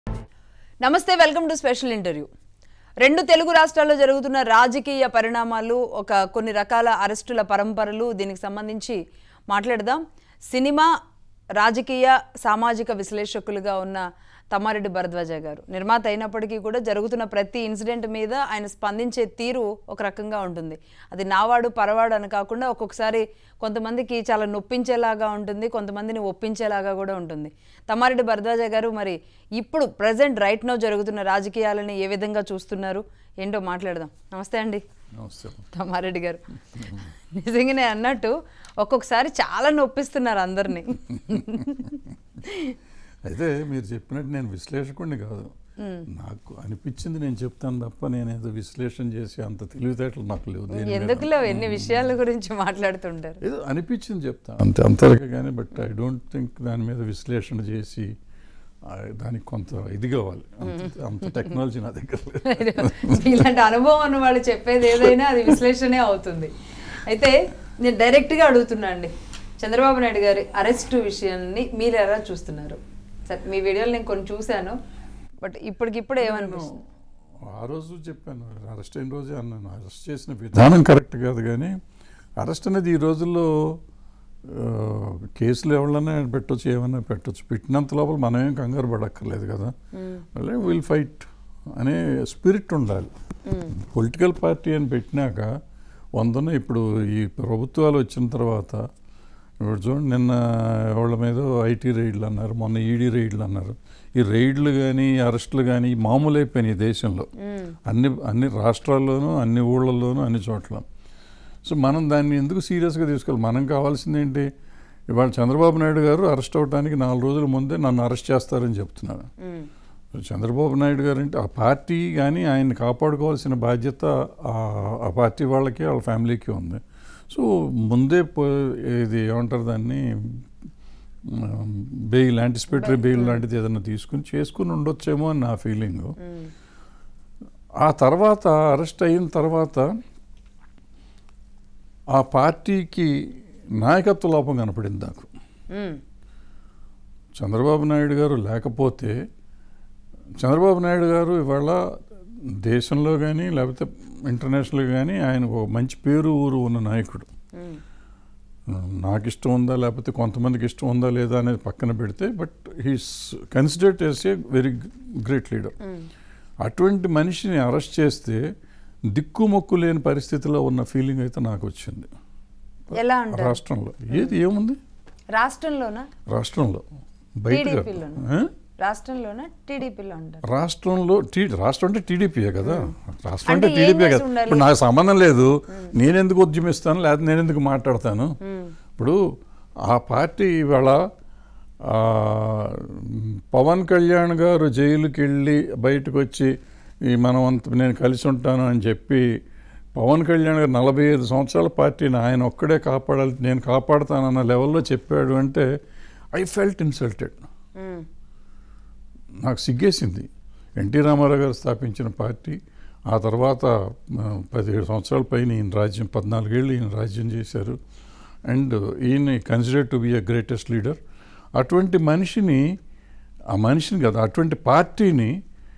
నమస్తే welcome to special interview రెండు తెలుగు రాష్ట్రాల్లో జరుగుతున్న రాజకీయ పరిణామాలు ఒక కొన్ని రకాల అరెస్టుల పరంపరలు దీనికి సంబంధించి మాట్లాడదాం సినిమా రాజకీయ సామాజిక విశ్లేషకులుగా ఉన్న తమ్మారెడ్డి భరద్వాజ గారు నిర్మాత అయినప్పటికీ కూడా జరుగుతున్న ప్రతి ఇన్సిడెంట్ మీద ఆయన స్పందించే తీరు ఒక రకంగా ఉంటుంది అది నావాడు పరవాడు అని కాకుండా ఒక్కొక్కసారి కొంతమందికి చాలా నొప్పించేలాగా ఉంటుంది కొంతమందిని ఒప్పించేలాగా కూడా ఉంటుంది తమ్మారెడ్డి భరద్వాజ గారు మరి ఇప్పుడు ప్రజెంట్ రైట్ నో జరుగుతున్న రాజకీయాలని ఏ విధంగా చూస్తున్నారు ఏంటో మాట్లాడదాం నమస్తే అండి నమస్తే తమ్మారెడ్డి గారు నిజంగానే అన్నట్టు ఒక్కొక్కసారి చాలా నొప్పిస్తున్నారు అందరినీ అయితే మీరు చెప్పినట్టు నేను విశ్లేషకుడిని కాదు నాకు అనిపించింది నేను చెప్తాను తప్ప నేను ఏదో విశ్లేషణ చేసి అంత తెలివితేటలు నాకు లేవు దేని మీద. ఎందుకులో ఎన్ని విషయాల గురించి మాట్లాడుతుంటారు ఏదో అనిపించింది చెప్తాను అంతే అంతవరకే కానీ బట్ ఐ డోంట్ థింక్ దాని మీద విశ్లేషణ చేసి ఆ, దానికి కొంత ఇది కావాలి అంత అంత టెక్నాలజీ నా దగ్గర లేదు ఇలాంటి అనుభవం ఉన్న వాళ్ళు చెప్పేది ఏదైనా అది విశ్లేషణే అవుతుంది అయితే నేను డైరెక్ట్గా అడుగుతున్నా అండి చంద్రబాబు నాయుడు గారి అరెస్టు విషయాన్ని మీరు ఎలా చూస్తున్నారు సరే మీ వీడియోలు నేను కొన్ని చూశాను బట్ ఇప్పటికిప్పుడు ఏమనిపిస్తుంది ఆ రోజు చెప్పాను అరెస్ట్ అయిన రోజే అన్నాను అరెస్ట్ చేసిన విధానం కరెక్ట్ కాదు కానీ అరెస్ట్ అనేది ఈ రోజుల్లో ఆ, కేసులు ఎవరన్నా పెట్టొచ్చు ఏమన్నా పెట్టొచ్చు పెట్టినంత లోపల మనమేం కంగారు పడక్కర్లేదు కదా మళ్ళీ విల్ ఫైట్ అనే స్పిరిట్ ఉండాలి పొలిటికల్ పార్టీ అని పెట్టినాక వందన ఇప్పుడు ఈ ప్రభుత్వాలు వచ్చిన తర్వాత ఇప్పుడు చూడండి నిన్న ఎవరి మీద ఐటీ రైడ్లు అన్నారు మొన్న ఈడీ రైడ్లు అన్నారు ఈ రైడ్లు కానీ అరెస్టులు కానీ మామూలు అయిపోయినాయి ఈ దేశంలో అన్ని అన్ని రాష్ట్రాల్లోనూ అన్ని ఊళ్ళల్లోనూ అన్ని చోట్ల సో మనం దాన్ని ఎందుకు సీరియస్గా తీసుకోవాలి మనం కావాల్సింది ఏంటి ఇవాళ చంద్రబాబు నాయుడు గారు అరెస్ట్ అవ్వడానికి నాలుగు రోజుల ముందే నన్ను అరెస్ట్ చేస్తారని చెప్తున్నారు మ్మ్. చంద్రబాబు నాయుడు గారు అంటే ఆ పార్టీ కానీ ఆయన్ని కాపాడుకోవాల్సిన బాధ్యత ఆ- ఆ పార్టీ వాళ్ళకి వాళ్ళ ఫ్యామిలీకి ఉంది సో ముందే పో- ఇది ఏమంటారు దాన్ని బెయిల్ యాంటిసిపేటరీ బెయిల్ లాంటిది ఏదైనా తీసుకుని చేసుకుని ఉండొచ్చేమో అని నా ఫీలింగ్ మ్మ్. ఆ తర్వాత అరెస్ట్ అయిన తర్వాత ఆ పార్టీకి నాయకత్వ లోపం కనపడింది నాకు మ్మ్. చంద్రబాబు నాయుడు గారు లేకపోతే చంద్రబాబు నాయుడు గారు ఇవాళ దేశంలో కానీ లేకపోతే ఇంటర్నేషనల్ కానీ ఆయన ఒక మంచి పేరు ఊరు ఉన్న నాయకుడు మ్మ్. నాకు ఇష్టం ఉందా లేకపోతే కొంతమందికి ఇష్టం ఉందా లేదా అనేది పక్కన పెడితే but he's considered as a very great leader hmm. అటువంటి మనిషిని అరెస్ట్ చేస్తే దిక్కుమొక్కు లేని పరిస్థితిలో ఉన్న ఫీలింగ్ అయితే నాకు వచ్చింది ఎలా అంటారు రాష్ట్రంలో ఏది ఏముంది రాష్ట్రంలోనా రాష్ట్రంలో బయట కాదు. టీడీపీలోనా? ఆ? రాష్ట్రంలోనా టీడీపీలో అంటారు రాష్ట్రంలో టీ రాష్ట్రం అంటే టీడీపీయే కదా రాష్ట్రం అంటే అంటే ఏం టీడీపీయే చేసి కదా ఉండాలి? ఇప్పుడు నాకు సంబంధం లేదు నేనెందుకు ఉద్యమిస్తాను లేకపోతే నేను ఎందుకు మాట్లాడతాను మ్మ్. ఇప్పుడు ఆ పార్టీ ఇవాళ ఆ, పవన్ కళ్యాణ్ గారు జైలుకి వెళ్ళి బయటకు వచ్చి ఈ మనం అంత నేను కలిసి ఉంటాను అని చెప్పి పవన్ కళ్యాణ్ గారు నలభై ఐదు సంవత్సరాల పార్టీని ఆయన ఒక్కడే కాపాడాలి నేను కాపాడుతానన్న లెవెల్లో చెప్పాడు అంటే ఐ ఫెల్ట్ ఇన్సల్టెడ్ మ్మ్. నాకు సిగ్గేసింది ఎన్టీ రామారావు గారు స్థాపించిన పార్టీ ఆ తర్వాత ఆ, పదిహేడు సంవత్సరాల పైన ఈయన రాజ్యం పద్నాలుగేళ్ళు ఈయన రాజ్యం చేశారు అండ్ ఈయన consider to be a greatest leader అటువంటి మనిషిని ఆ మనిషిని కదా అటువంటి పార్టీని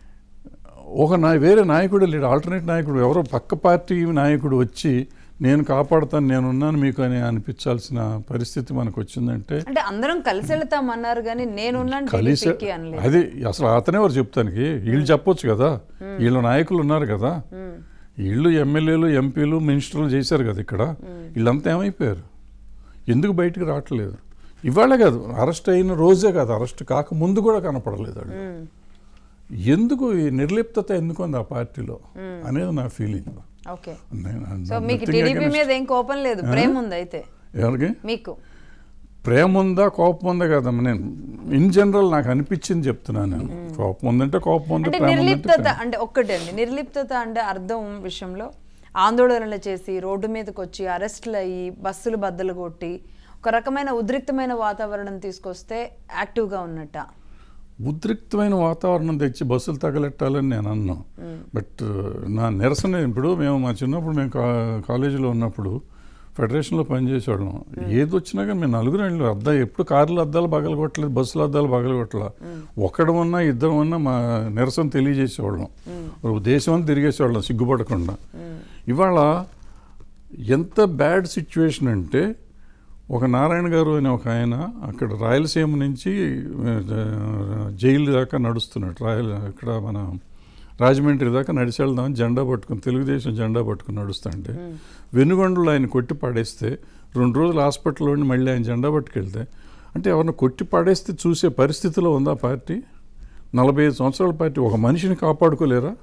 ఒక నా వేరే నాయకుడు లేడు ఆల్టర్నేట్ నాయకుడు ఎవరో పక్క పార్టీ నాయకుడు వచ్చి నేను కాపాడుతాను నేనున్నాను మీకు అని అనిపించాల్సిన పరిస్థితి మనకు వచ్చిందంటే అంటే అందరం కలిసి వెళ్తామన్నారు కానీ నేనున్నాను కలిసి టీడీపీకి అనలేదు అది అసలు అతనే వారు చెప్తానికి వీళ్ళు చెప్పొచ్చు కదా వీళ్ళ నాయకులు ఉన్నారు కదా మ్మ్. వీళ్ళు ఎమ్మెల్యేలు ఎంపీలు మినిస్టర్లు చేశారు కదా ఇక్కడ వీళ్ళంతా ఏమైపోయారు ఎందుకు బయటికి రావట్లేదు ఇవాళే కాదు అరెస్ట్ అయిన రోజే కాదు అరెస్ట్ కాక ముందు కూడా కనపడలేదు వాళ్ళు మ్మ్. ఎందుకు ఈ నిర్లిప్తత ఎందుకు ఉంది ఆ పార్టీలో అనేది నా ఫీలింగ్ ఓకే నేను- సో I'm మీకు nothing టీడీపీ against- మీద ఏం కోపం లేదు ప్రేమ ఉంది అయితే ఎవరికి మీకు ప్రేమ ఉందా కోపం ఉందా కదమ్మా నేను ఇన్ జనరల్ నాకు అనిపించింది చెప్తున్నాను నేను కోపం ఉందంటే కోపం ఉంది అంటే ప్రేమ ఉందంటే నిర్లిప్తత ప్రేమ. అంటే ఒక్కటే అండి నిర్లిప్తత అంటే అర్థం విషయంలో ఆందోళనలు చేసి రోడ్డు మీదకి వచ్చి అరెస్టులు అయ్యి బస్సులు బద్దలు కొట్టి ఒక రకమైన ఉద్రిక్తమైన వాతావరణం తీసుకొస్తే యాక్టివ్గా ఉన్నట్ట ఉద్రిక్తమైన వాతావరణం తెచ్చి బస్సులు తగలెట్టాలని నేను అన్నాను బట్ నా నిరసన ఇప్పుడు మేము మా చిన్నప్పుడు మేము కా కాలేజీలో ఉన్నప్పుడు ఫెడరేషన్లో పనిచేసేవాళ్ళం ఏది వచ్చినా కానీ మేము నలుగురు వెళ్ళి అద్దా ఎప్పుడు కార్లు అద్దాలు పగలు కొట్టలేదు బస్సులు అద్దాలు పగలు కొట్టలేదు ఒక్కడం ఉన్నా ఇద్దరం ఉన్నా మా నిరసన తెలియజేసేవాళ్ళం దేశం అంతా తిరిగేసేవాళ్ళం సిగ్గుపడకుండా ఇవాళ ఎంత బ్యాడ్ సిచ్యువేషన్ అంటే ఒక నారాయణ గారు అనే ఒక ఆయన అక్కడ రాయలసీమ నుంచి ఆ, జైలు దాకా నడుస్తున్నాడు రాయల ఇక్కడ మన రాజమండ్రి దాకా నడిచి వెళ్దాం జెండా పట్టుకుని తెలుగుదేశం జెండా పట్టుకుని నడుస్తుంటే వెనుగొండలో ఆయన కొట్టి పడేస్తే రెండు రోజులు హాస్పిటల్లో ఉండి మళ్ళీ ఆయన జెండా పట్టుకెళ్తే అంటే ఎవరిని కొట్టి పడేస్తే చూసే పరిస్థితిలో ఉందా పార్టీ నలభై ఐదు సంవత్సరాల పార్టీ ఒక మనిషిని కాపాడుకోలేరా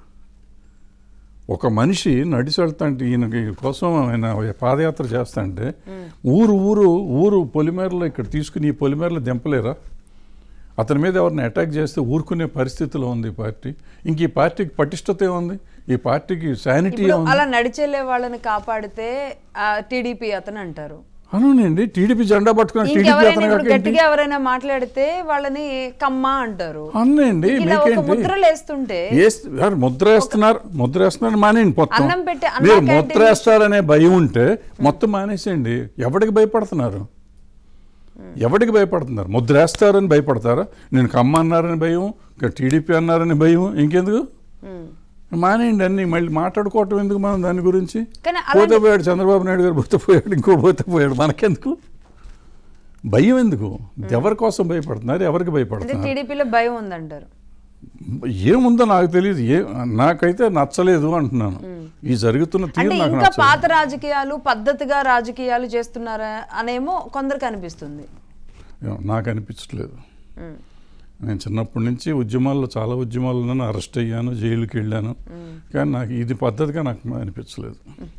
ఒక మనిషి నడిచి వెళ్తాంటే ఈయనకి కోసం ఆయన పాదయాత్ర చేస్తాంటే ఊరు ఊరు ఊరు పొలిమేరలో ఇక్కడ తీసుకుని ఈ పొలిమేరలో దింపలేరా అతని మీద ఎవరిని అటాక్ చేస్తే ఊరుకునే పరిస్థితిలో ఉంది ఈ పార్టీ ఇంక ఈ పార్టీకి పటిష్టత ఏముంది ఈ పార్టీకి శానిటీ ఇప్పుడు ఏముంది అలా నడిచెళ్ళే వాళ్ళని కాపాడితే టీడీపీ అతను అంటారు అవునండి టీడీపీ జెండా పట్టుకున్న టీడీపీ ఇంకెవరైనా అతను ఇప్పుడు కాకేంటి గట్టిగా ఎవరైనా మాట్లాడితే వాళ్ళని కమ్మ అంటారు అన్నండి ఇలా ఒక మీకేంటి ముద్రలు వేస్తుంటే వేస్తే- ఎవరు ముద్ర వేస్తున్నారు ముద్ర వేస్తున్నారు మానేయండి మొత్తం అన్నం పెట్టి అన్నా మీరు క్యాంటీన్ ముద్ర వేస్తారనే భయం ఉంటే మొత్తం మానేసేయండి ఎవడికి భయపడుతున్నారు ఎవడికి భయపడుతున్నారు ముద్ర వేస్తారని భయపడతారా నేను కమ్మ అన్నారని భయం ఇంకా టీడీపీ అన్నారని భయం ఇంకెందుకు ఉమ్. మానేయండి అన్ని మళ్ళీ మాట్లాడుకోవటం ఎందుకు మనం దాని గురించి కానీ పోతే అలాంటి పోయాడు చంద్రబాబు నాయుడు గారు పోతే పోయాడు ఇంకో పోతే పోయాడు మనకెందుకు భయం ఎందుకు ఎవరి కోసం భయపడుతున్నారు ఎవరికి అంటే భయపడుతున్నారు టీడీపీలో భయం ఉందంటారు ఏముందో నాకు తెలియదు ఏ నాకైతే నచ్చలేదు అంటున్నాను ఈ జరుగుతున్న అంటే తీరు నాకు ఇంకా నచ్చలేదు పాత రాజకీయాలు పద్ధతిగా రాజకీయాలు చేస్తున్నారా అనేమో కొందరికి అనిపిస్తుంది ఏమో, నాకు అనిపించట్లేదు ఉమ్. నేను చిన్నప్పటి నుంచి ఉద్యమాల్లో చాలా ఉద్యమాల్లో అరెస్ట్ అయ్యాను జైలుకి వెళ్ళాను కానీ నాకు ఇది పద్ధతిగా నాకు అనిపించలేదు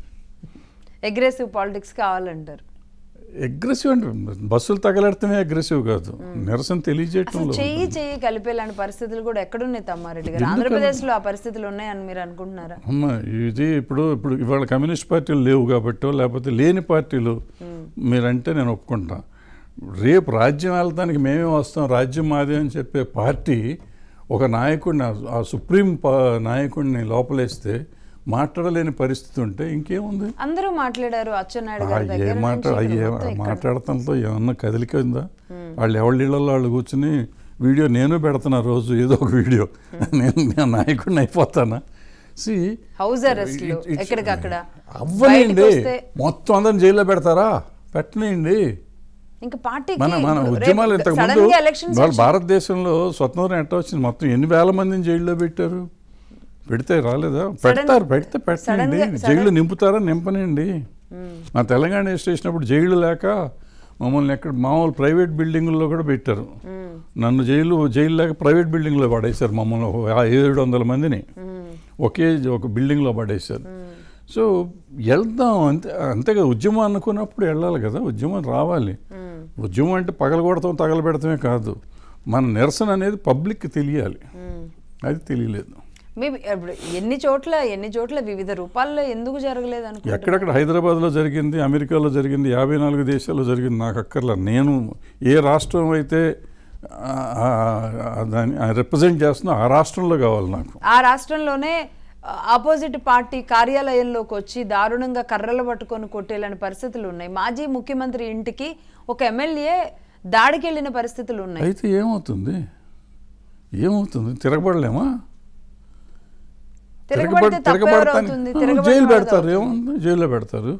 అగ్రెసివ్ పాలిటిక్స్ కావాలంటారు అగ్రెసివ్ అంటే బస్సులు తగలెడితేనే అగ్రెసివ్ కాదు నిరసన అసలు తెలియజేయటంలో చెయ్యి చెయ్యి కలిపేలాంటి పరిస్థితులు కూడా ఎక్కడున్నాయి తమ్మారెడ్డి గారు ఎందుకని? ఆంధ్రప్రదేశ్ లో ఆ పరిస్థితులు ఉన్నాయని మీరు అనుకుంటున్నారా అమ్మ ఇది ఇప్పుడు ఇప్పుడు ఇవాళ కమ్యూనిస్ట్ పార్టీలు లేవు కాబట్టో లేకపోతే లేని పార్టీలు మీరంటే నేను ఒప్పుకుంటా రేపు రాజ్యం వెళ్తానికి మేమే వస్తాం రాజ్యం మాదే అని చెప్పే పార్టీ ఒక నాయకుడిని ఆ- ఆ సుప్రీం పా- నాయకుడిని లోపలేస్తే మాట్లాడలేని పరిస్థితి ఉంటే ఇంకేముంది అందరూ మాట్లాడారు అచ్చెన్నాయుడు ఆ గారి ఏ దగ్గర మాట నుంచి ఆ ఇక్కడ ఏ మొత్తం ఇక్కడ. మాట్లాడటంతో ఏమన్నా కదలిక ఉందా వాళ్ళు ఎవరి ఇళ్ళల్లో వాళ్ళు కూర్చుని వీడియో నేను పెడుతున్నా రోజు ఏదో ఒక వీడియో నేను నేను నాయకుడిని అయిపోతానా సి హౌస్ అరెస్ట్లు ఎక్కడికక్కడ అవ్వనండి బయటకు వస్తే మొత్తం అందరిని జైల్లో పెడతారా పెట్టనేయండి ఇంకా పార్టీకి మన మన రేపు ఉద్యమాలు ఇంతకు sudden ముందు గా elections వాళ్ళు భారతదేశంలో స్వతంత్రం ఎట్లా వచ్చింది మొత్తం ఎన్ని వేల మందిని జైల్లో పెట్టారు పెడితే రాలేదా పెడతారు పెడితే పెట్టండి sudden గా- జైలు నింపుతారా నింపనండి మా తెలంగాణ చేసినప్పుడు జైలు లేక మమ్మల్ని ఎక్కడ మామూలు ప్రైవేట్ బిల్డింగుల్లో కూడా పెట్టారు మ్మ్. నన్ను జైలు జైలు లేక ప్రైవేట్ బిల్డింగ్లో పడేశారు మమ్మల్ని ఒక ఏడు వందల మందిని మ్మ్. ఒకే ఒక బిల్డింగ్లో పడేశారు సో వెళ్దాం అంతే అంతేగా ఉద్యమం అనుకున్నప్పుడు వెళ్ళాలి కదా ఉద్యమం రావాలి మ్మ్. ఉద్యమం అంటే పగలగొడతాం తగలబెడతామే కాదు మన నిరసన అనేది పబ్లిక్కి తెలియాలి మ్మ్. అది తెలియలేదు మేబీ ఇప్పుడు ఎన్ని చోట్ల ఎన్ని చోట్ల వివిధ రూపాల్లో ఎందుకు జరగలేదు అనుకుంటున్నారు ఎక్కడెక్కడ హైదరాబాద్లో జరిగింది అమెరికాలో జరిగింది యాభై నాలుగు దేశాల్లో జరిగింది నాకు అక్కర్లా నేను ఏ రాష్ట్రం అయితే ఆ, ఆ, ఆ, దాన్ని రిప్రజెంట్ చేస్తున్నా ఆ రాష్ట్రంలో కావాలి నాకు ఆ రాష్ట్రంలోనే ఆపోజిట్ పార్టీ కార్యాలయంలోకి వచ్చి దారుణంగా కర్రలు పట్టుకొని కొట్టేలాంటి పరిస్థితులు ఉన్నాయి మాజీ ముఖ్యమంత్రి ఇంటికి ఒక ఎమ్మెల్యే దాడికి వెళ్ళిన పరిస్థితులు ఉన్నాయి అయితే ఏమవుతుంది ఏమవుతుంది తిరగబడలేమా తిరగబడితే తప్పెవరు అవుతుంది ఆ, తిరగబడిన జైలు వాడిది పెడతారు అవుతుంది. ఏముంది జైల్లో పెడతారు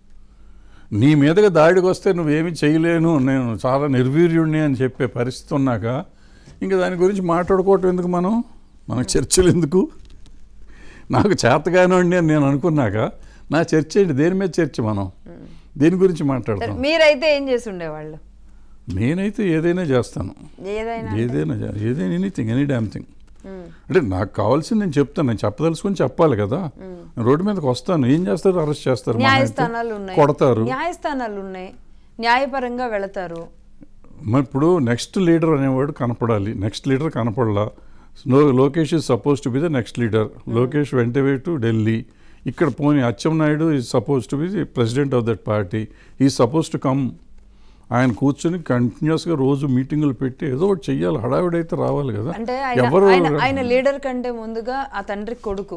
నీ మీదగా దాడికి వస్తే నువ్వేమి చేయలేను నేను చాలా నిర్వీర్యుడిని అని చెప్పే పరిస్థితి ఉన్నాక ఇంకా దాని గురించి మాట్లాడుకోవటం ఎందుకు మనం మనకు చర్చలు ఎందుకు నాకు చేతగానండి అని నేను అనుకున్నాక నా చర్చ ఏంటి దేని మీద చర్చ మనం దేని గురించి సరే, మాట్లాడతాం మీరైతే ఏం చేసి ఉండేవాళ్ళు నేనైతే ఏదైనా చేస్తాను ఏదైనా ఏదైనా చే- ఏదైనా anything any damn thing hmm. అంటే నాకు కావాల్సింది నేను చెప్తాను నేను చెప్పదలుచుకొని చెప్పాలి కదా రోడ్డు మీదకి వస్తాను ఏం చేస్తారు అరెస్ట్ చేస్తారు మహా అయితే. న్యాయస్థానాలు ఉన్నాయి కొడతారు న్యాయస్థానాలు ఉన్నాయి న్యాయపరంగా వెళతారు మరి ఇప్పుడు నెక్స్ట్ లీడర్ అనేవాడు కనపడాలి నెక్స్ట్ లీడర్ కనపడలా లో Lokesh is suppose to be the next leader Lokesh వెంట వే టు ఢిల్లీ ఇక్కడ పోనీ Atchem Naidu is suppose to be the president of that party ఈ సపోజ్ టు కమ్ ఆయన కూర్చొని కంటిన్యూస్గా రోజు మీటింగులు పెట్టి ఏదో ఒకటి చెయ్యాలి హడావిడైతే రావాలి కదా అంటే ఆయన ఎవరు ఆయన ఆయన లీడర్ కంటే ముందుగా ఆ తండ్రి కొడుకు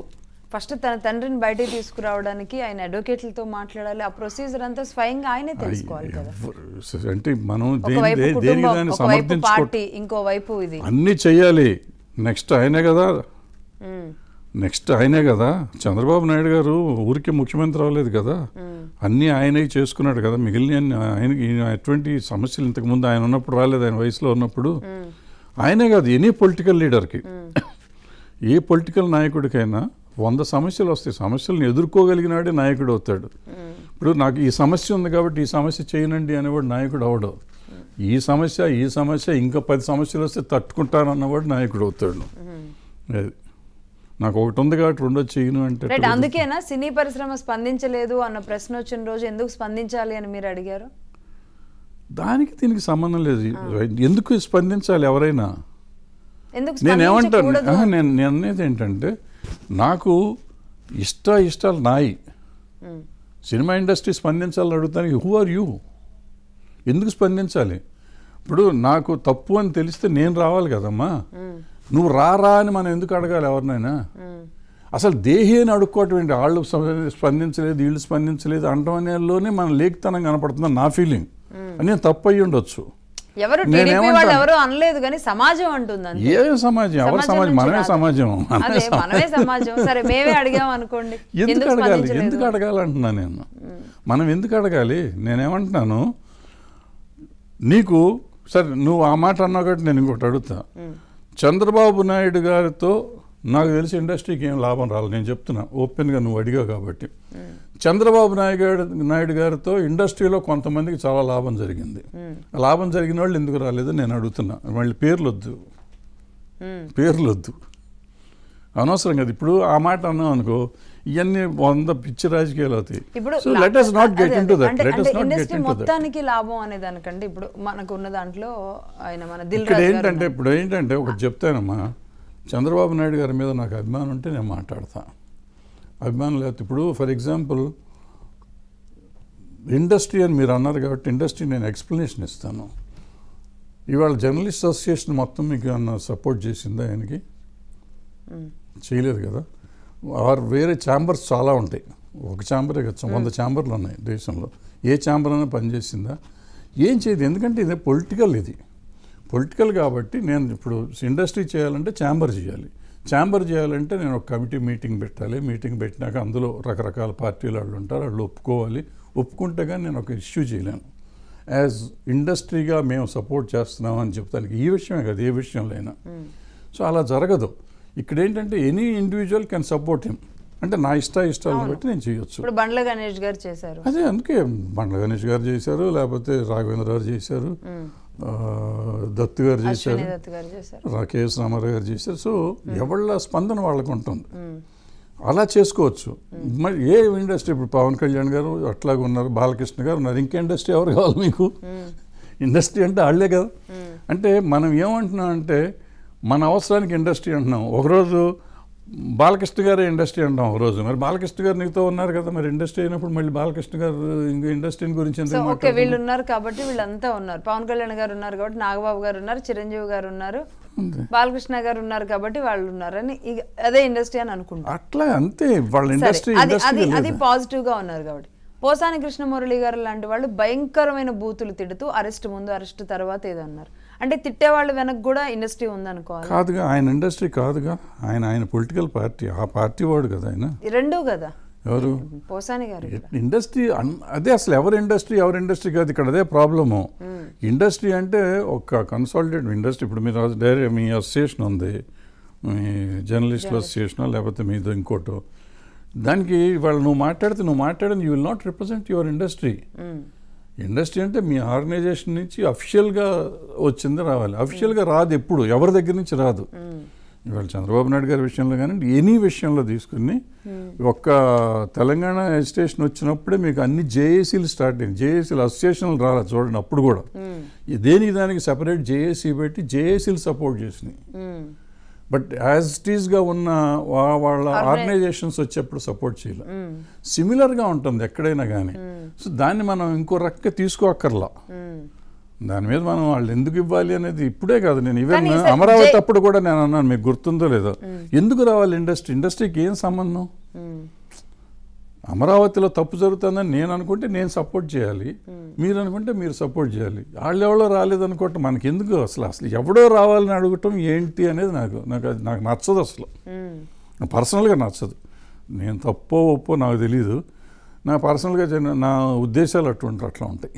ఫస్ట్ తన తండ్రిని బయటికి తీసుకురావడానికి ఆయన అడ్వకేట్లతో మాట్లాడాలి ఆ ప్రొసీజర్ అంతా స్వయంగా ఆయనే తెలుసుకోవాలి కదా ఎవ్వరు- అంటే మనం దేని ఒకవైపు దే- దేనికి కుటుంబం దాన్ని ఒకవైపు సమర్థించుకో పార్టీ ఇంకోవైపు ఇది అన్నీ చెయ్యాలి నెక్స్ట్ ఆయనే కదా ఉమ్, నెక్స్ట్ ఆయనే కదా చంద్రబాబు నాయుడు గారు ఊరికే ముఖ్యమంత్రి అవ్వలేదు కదా అన్నీ ఆయనే చేసుకున్నాడు కదా మిగిలిన ఆయనకి ఈయన ఎటువంటి సమస్యలు ఇంతకుముందు ఆయన ఉన్నప్పుడు రాలేదు ఆయన వయసులో ఉన్నప్పుడు ఆయనే కాదు ఎనీ పొలిటికల్ లీడర్కి ఏ పొలిటికల్ నాయకుడికైనా వంద సమస్యలు వస్తాయి సమస్యలను ఎదుర్కోగలిగినాడే నాయకుడు అవుతాడు ఇప్పుడు నాకు ఈ సమస్య ఉంది కాబట్టి ఈ సమస్య చేయనండి అనేవాడు నాయకుడు అవడు ఈ సమస్య ఈ సమస్య ఇంకా పది సమస్యలు వస్తే తట్టుకుంటానన్నవాడు నాయకుడు అవుతాడు అది నాకు ఒకటి ఉంది కాబట్టి రెండో చేయను అంటే రైట్ ఎట్లా అందుకేనా సినీ పరిశ్రమ స్పందించలేదు అన్న ప్రశ్న వచ్చిన రోజు ఎందుకు స్పందించాలి అని మీరు అడిగారు దానికి దీనికి సంబంధం లేదు ఎందుకు స్పందించాలి ఎవరైనా ఎందుకు నేను ఏమంటాను స్పందించకూడదు ఆహా, నేను నేను అనేది ఏంటంటే నాకు ఇష్ట ఇష్టాలు నాయి ఉమ్, సినిమా ఇండస్ట్రీ స్పందించాలని అడుగుతానికి హూ ఆర్ యూ ఎందుకు స్పందించాలి ఇప్పుడు నాకు తప్పు అని తెలిస్తే నేను రావాలి కదమ్మా ఉమ్, నువ్వు రారా అని మనం ఎందుకు అడగాలి ఎవరినైనా ఉమ్, అసలు దేహి అని అడుక్కోవటం ఏంటి వాళ్ళు స్ప- స్పందించలేదు వీళ్ళు స్పందించలేదు అంటం అనేలోనే మన లేఖతనం కనపడుతుంది నా ఫీలింగ్ అని నేను తప్పు అయ్యి ఉండొచ్చు ఎవరు నేను టీడీపీ వాళ్ళు ఏమంటాను? ఎవరు అనలేదు కానీ సమాజం అంటుంది అంతే ఏ సమాజం ఎవరి సమాజం సమాజం నుంచి మనమే రాదు. సమాజం అదే మనమే సమాజం. మనమే సమాజం సరే మేమే అడిగాం అనుకోండి ఎందుకు ఎందుకు అడగాలి స్పందించలేదు ఎందుకు అడగాలంటున్నా నేను మనం ఎందుకు అడగాలి నేనేమంటున్నాను నీకు సరే నువ్వు ఆ మాట అన్నావు కాబట్టి నేను ఇంకొకటి అడుగుతా చంద్రబాబు నాయుడు గారితో నాకు తెలిసి ఇండస్ట్రీకి ఏం లాభం రాలేదు నేను చెప్తున్నా ఓపెన్గా నువ్వు అడిగావు కాబట్టి చంద్రబాబు నాయుడు గారు నాయుడు గారితో ఇండస్ట్రీలో కొంతమందికి చాలా లాభం జరిగింది లాభం జరిగిన వాళ్ళు ఎందుకు రాలేదు నేను అడుగుతున్నా మళ్ళీ పేర్లు వద్దు ఉమ్, పేర్లు వద్దు అనవసరం కదా ఇప్పుడు ఆ మాట అన్నాం అనుకో ఇవన్నీ వంద పిచ్చి రాజకీయాలు అవుతాయి ఇప్పుడు so let us not get అదే, ఇన్ టు అదే. దట్ అంటే లెట్ అస్ అంటే not get industry into that మొత్తానికి లాభం అనే దానికంటే ఇప్పుడు మనకు ఉన్న దాంట్లో ఆయన మన దిల్ ఇక్కడ రాజు గారు ఏంటంటే ఉన్నారు. ఇప్పుడు ఏంటంటే ఒకటి చెప్తానమ్మా చంద్రబాబు నాయుడు గారి మీద నాకు అభిమానం ఉంటే నేను మాట్లాడతా అభిమానం లేకపోతే ఇప్పుడు ఫర్ ఎగ్జాంపుల్ ఇండస్ట్రీ అని మీరు అన్నారు కాబట్టి ఇండస్ట్రీ నేను ఎక్స్ప్లెనేషన్ ఇస్తాను ఇవాళ జర్నలిస్ట్ అసోసియేషన్ మొత్తం మీకు ఏమన్నా సపోర్ట్ చేసిందా ఆయనకి ఉమ్, చేయలేదు కదా ఆర్ వేరే ఛాంబర్స్ చాలా ఉంటాయి ఒక ఛాంబరే కదా వంద ఛాంబర్లు ఉన్నాయి దేశంలో ఏ ఛాంబర్ అయినా పనిచేసిందా ఏం చేయదు ఎందుకంటే ఇది పొలిటికల్ ఇది పొలిటికల్ కాబట్టి నేను ఇప్పుడు ఇండస్ట్రీ చేయాలంటే ఛాంబర్ చేయాలి ఛాంబర్ చేయాలంటే నేను ఒక కమిటీ మీటింగ్ పెట్టాలి మీటింగ్ పెట్టినాక అందులో రకరకాల పార్టీలు వాళ్ళు ఉంటారు వాళ్ళు ఒప్పుకోవాలి ఒప్పుకుంటే కానీ నేను ఒక ఇష్యూ చేయలేను యాజ్ ఇండస్ట్రీగా మేము సపోర్ట్ చేస్తున్నాం అని చెప్తానికి ఈ విషయమే కదా ఏ విషయంలో అయినా సో అలా జరగదు ఇక్కడ ఏంటంటే any individual can support him అంటే నా ఇష్ట ఇష్టాలను అవును. బట్టి నేను చేయొచ్చు ఇప్పుడు బండ్ల గణేష్ గారు చేశారు అదే అందుకే బండ్ల గణేష్ గారు చేశారు లేకపోతే రాఘవేంద్ర గారు చేశారు ఉమ్, ఆ, దత్తు గారు చేశారు అశ్విని దత్ గారు చేశారు రా- కేఎస్ రామారావు గారు చేశారు సో ఎవళ్ళ స్పందన వాళ్ళకు ఉంటుంది ఉమ్, అలా చేసుకోవచ్చు మరి ఏ ఇండస్ట్రీ ఇప్పుడు పవన్ కళ్యాణ్ గారు అట్లాగే ఉన్నారు బాలకృష్ణ గారు ఉన్నారు ఇంకే ఇండస్ట్రీ ఎవరు కావాలి మీకు ఉమ్, ఇండస్ట్రీ అంటే వాళ్ళే కదా ఉమ్. అంటే మనం ఏమంటున్నాం అంటే మన అవసరానికి ఇండస్ట్రీ అంటున్నాం ఒకరోజు బాలకృష్ణ గారే ఇండస్ట్రీ అంటాం ఒకరోజు మరి బాలకృష్ణ గారు నీతో ఉన్నారు కదా మరి ఇండస్ట్రీ అయినప్పుడు మళ్ళీ బాలకృష్ణ గారు ఇంకో ఇండస్ట్రీ గురించి సో ఎందుకు ఓకే వీళ్ళు మాట్లాడుతున్నారు? ఉన్నారు కాబట్టి వీళ్ళంతా ఉన్నారు పవన్ కళ్యాణ్ గారు ఉన్నారు కాబట్టి నాగబాబు గారు ఉన్నారు చిరంజీవి గారు ఉన్నారు అంతే. బాలకృష్ణ గారు ఉన్నారు కాబట్టి వాళ్ళు ఉన్నారని ఇక అదే ఇండస్ట్రీ అని అనుకుంటారు అట్లా అంతే వాళ్ళ ఇండస్ట్రీ సరే, అది ఇండస్ట్రీ అది అది పాజిటివ్ గా ఉన్నారు కాబట్టి పోసాని కృష్ణమురళి గారు లాంటి వాళ్ళు భయంకరమైన బూతులు తిడుతూ అరెస్ట్ ముందు అరెస్ట్ తర్వాత ఏదో అన్నారు అంటే తిట్టేవాళ్ళు వెనక కూడా ఇండస్ట్రీ ఉందనుకోవాలి కాదుగా ఆయన ఇండస్ట్రీ కాదుగా ఆయన ఆయన పొలిటికల్ పార్టీ ఆ పార్టీ వాడు కదా ఆయన ఈ రెండూ కదా ఎవరు పోసాని గారు కూడా. ఇండస్ట్రీ అన్- అదే అసలు ఎవరి ఇండస్ట్రీ ఎవరి ఇండస్ట్రీ కాదు ఇక్కడ అదే ప్రాబ్లము ఇండస్ట్రీ అంటే ఒక కన్సాలిడేట్ ఇండస్ట్రీ ఇప్పుడు మీరు డైరెక్ట్ మీ అసోసియేషన్ ఉంది మీ జర్నలిస్టుల అసోసియేషన్ లేకపోతే మీదో ఇంకోటో దానికి వాళ్ళు నువ్వు మాట్లాడితే నువ్వు మాట్లాడని you will not represent your industry um, industry అంటే మీ ఆర్గనైజేషన్ నుంచి అఫిషియల్గా వచ్చింది రావాలి అఫిషియల్గా రాదు ఎప్పుడు ఎవరి దగ్గర నుంచి రాదు ఉమ్, ఇవాళ చంద్రబాబు నాయుడు గారి విషయంలో కానీ ఎనీ విషయంలో తీసుకుని ఒక్క తెలంగాణ ఎజిటేషన్ వచ్చినప్పుడే మీకు అన్ని జేఏసీలు స్టార్ట్ అయింది జేఏసీలు అసోసియేషన్లు రాలేదు చూడండి అప్పుడు కూడా ఉమ్, ఈ దేనికి దానికి సెపరేట్ జేఏసీ పెట్టి జేఏసీలు సపోర్ట్ చేసినాయి ఉమ్. బట్ యాజ్ ఇట్ ఈస్గా ఉన్న వా- వాళ్ళ Organi- ఆర్గనైజేషన్స్ వచ్చేప్పుడు సపోర్ట్ చేయలేదు ఉమ్, సిమిలర్గా ఉంటుంది ఎక్కడైనా కానీ సో దాన్ని మనం ఇంకో రకంగా తీసుకోక్కర్లా ఉమ్, దాని మీద మనం వాళ్ళు ఎందుకు ఇవ్వాలి అనేది ఇప్పుడే కాదు నేను ఈవెన్ కానీ సార్, అమరావతి జై- అప్పుడు కూడా నేను అన్నాను మీకు గుర్తుందో లేదో ఎందుకు రావాలి ఇండస్ట్రీ ఇండస్ట్రీకి ఏం సంబంధం మ్మ్. అమరావతిలో తప్పు జరుగుతుందని నేను అనుకుంటే నేను సపోర్ట్ చేయాలి మీరు అనుకుంటే మీరు సపోర్ట్ చేయాలి వాళ్ళు ఎవరో రాలేదనుకోవటం మనకి ఎందుకు అసలు అసలు ఎవడో రావాలని అడగటం ఏంటి అనేది నాకు నాకు అది నాకు నచ్చదు అసలు మ్మ్. పర్సనల్గా నచ్చదు నేను తప్పో ఒప్పో నాకు తెలియదు నా పర్సనల్గా జన- నా ఉద్దేశాలు అటువంటి అట్లా ఉంటాయి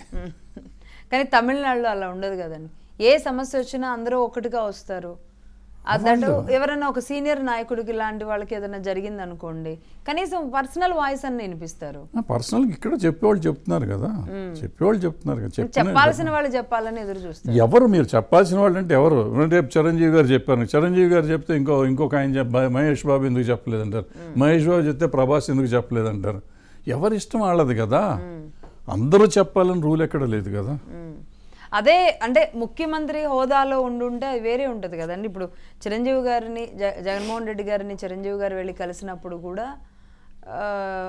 కానీ తమిళనాడులో అలా ఉండదు కదండి ఏ సమస్య వచ్చినా అందరూ ఒకటిగా వస్తారు అదట్టు ఎవరైనా ఒక సీనియర్ నాయకుడికి ఇలాంటి వాళ్ళకి ఏదైనా జరిగింది అనుకోండి కనీసం పర్సనల్ వాయిస్ అని వినిపిస్తారు పర్సనల్గా ఇక్కడ చెప్పేవాళ్ళు చెప్తున్నారు కదా చెప్పేవాళ్ళు చెప్తున్నారు కదా చెప్పిన చెప్పాల్సిన వాళ్ళు చెప్పాలని ఎదురు చూస్తారు ఎవరు మీరు చెప్పాల్సిన వాళ్ళు అంటే ఎవరు రేపు చిరంజీవి గారు చెప్పారు చిరంజీవి గారు చెప్తే ఇంకో ఇంకొక ఆయన చెప్ప మహేష్ బాబు ఎందుకు చెప్పలేదంటారు మహేష్ బాబు చెప్తే ప్రభాస్ ఎందుకు చెప్పలేదంటారు ఎవరి ఇష్టం వాళ్ళది కదా అందరూ చెప్పాలని రూల్ ఎక్కడ లేదు కదా మ్మ్. అదే అంటే ముఖ్యమంత్రి హోదాలో ఉండుంటే అది వేరే ఉంటుంది కదండి ఇప్పుడు చిరంజీవి గారిని జ జగన్మోహన్ రెడ్డి గారిని చిరంజీవి గారు వెళ్ళి కలిసినప్పుడు కూడా ఆ,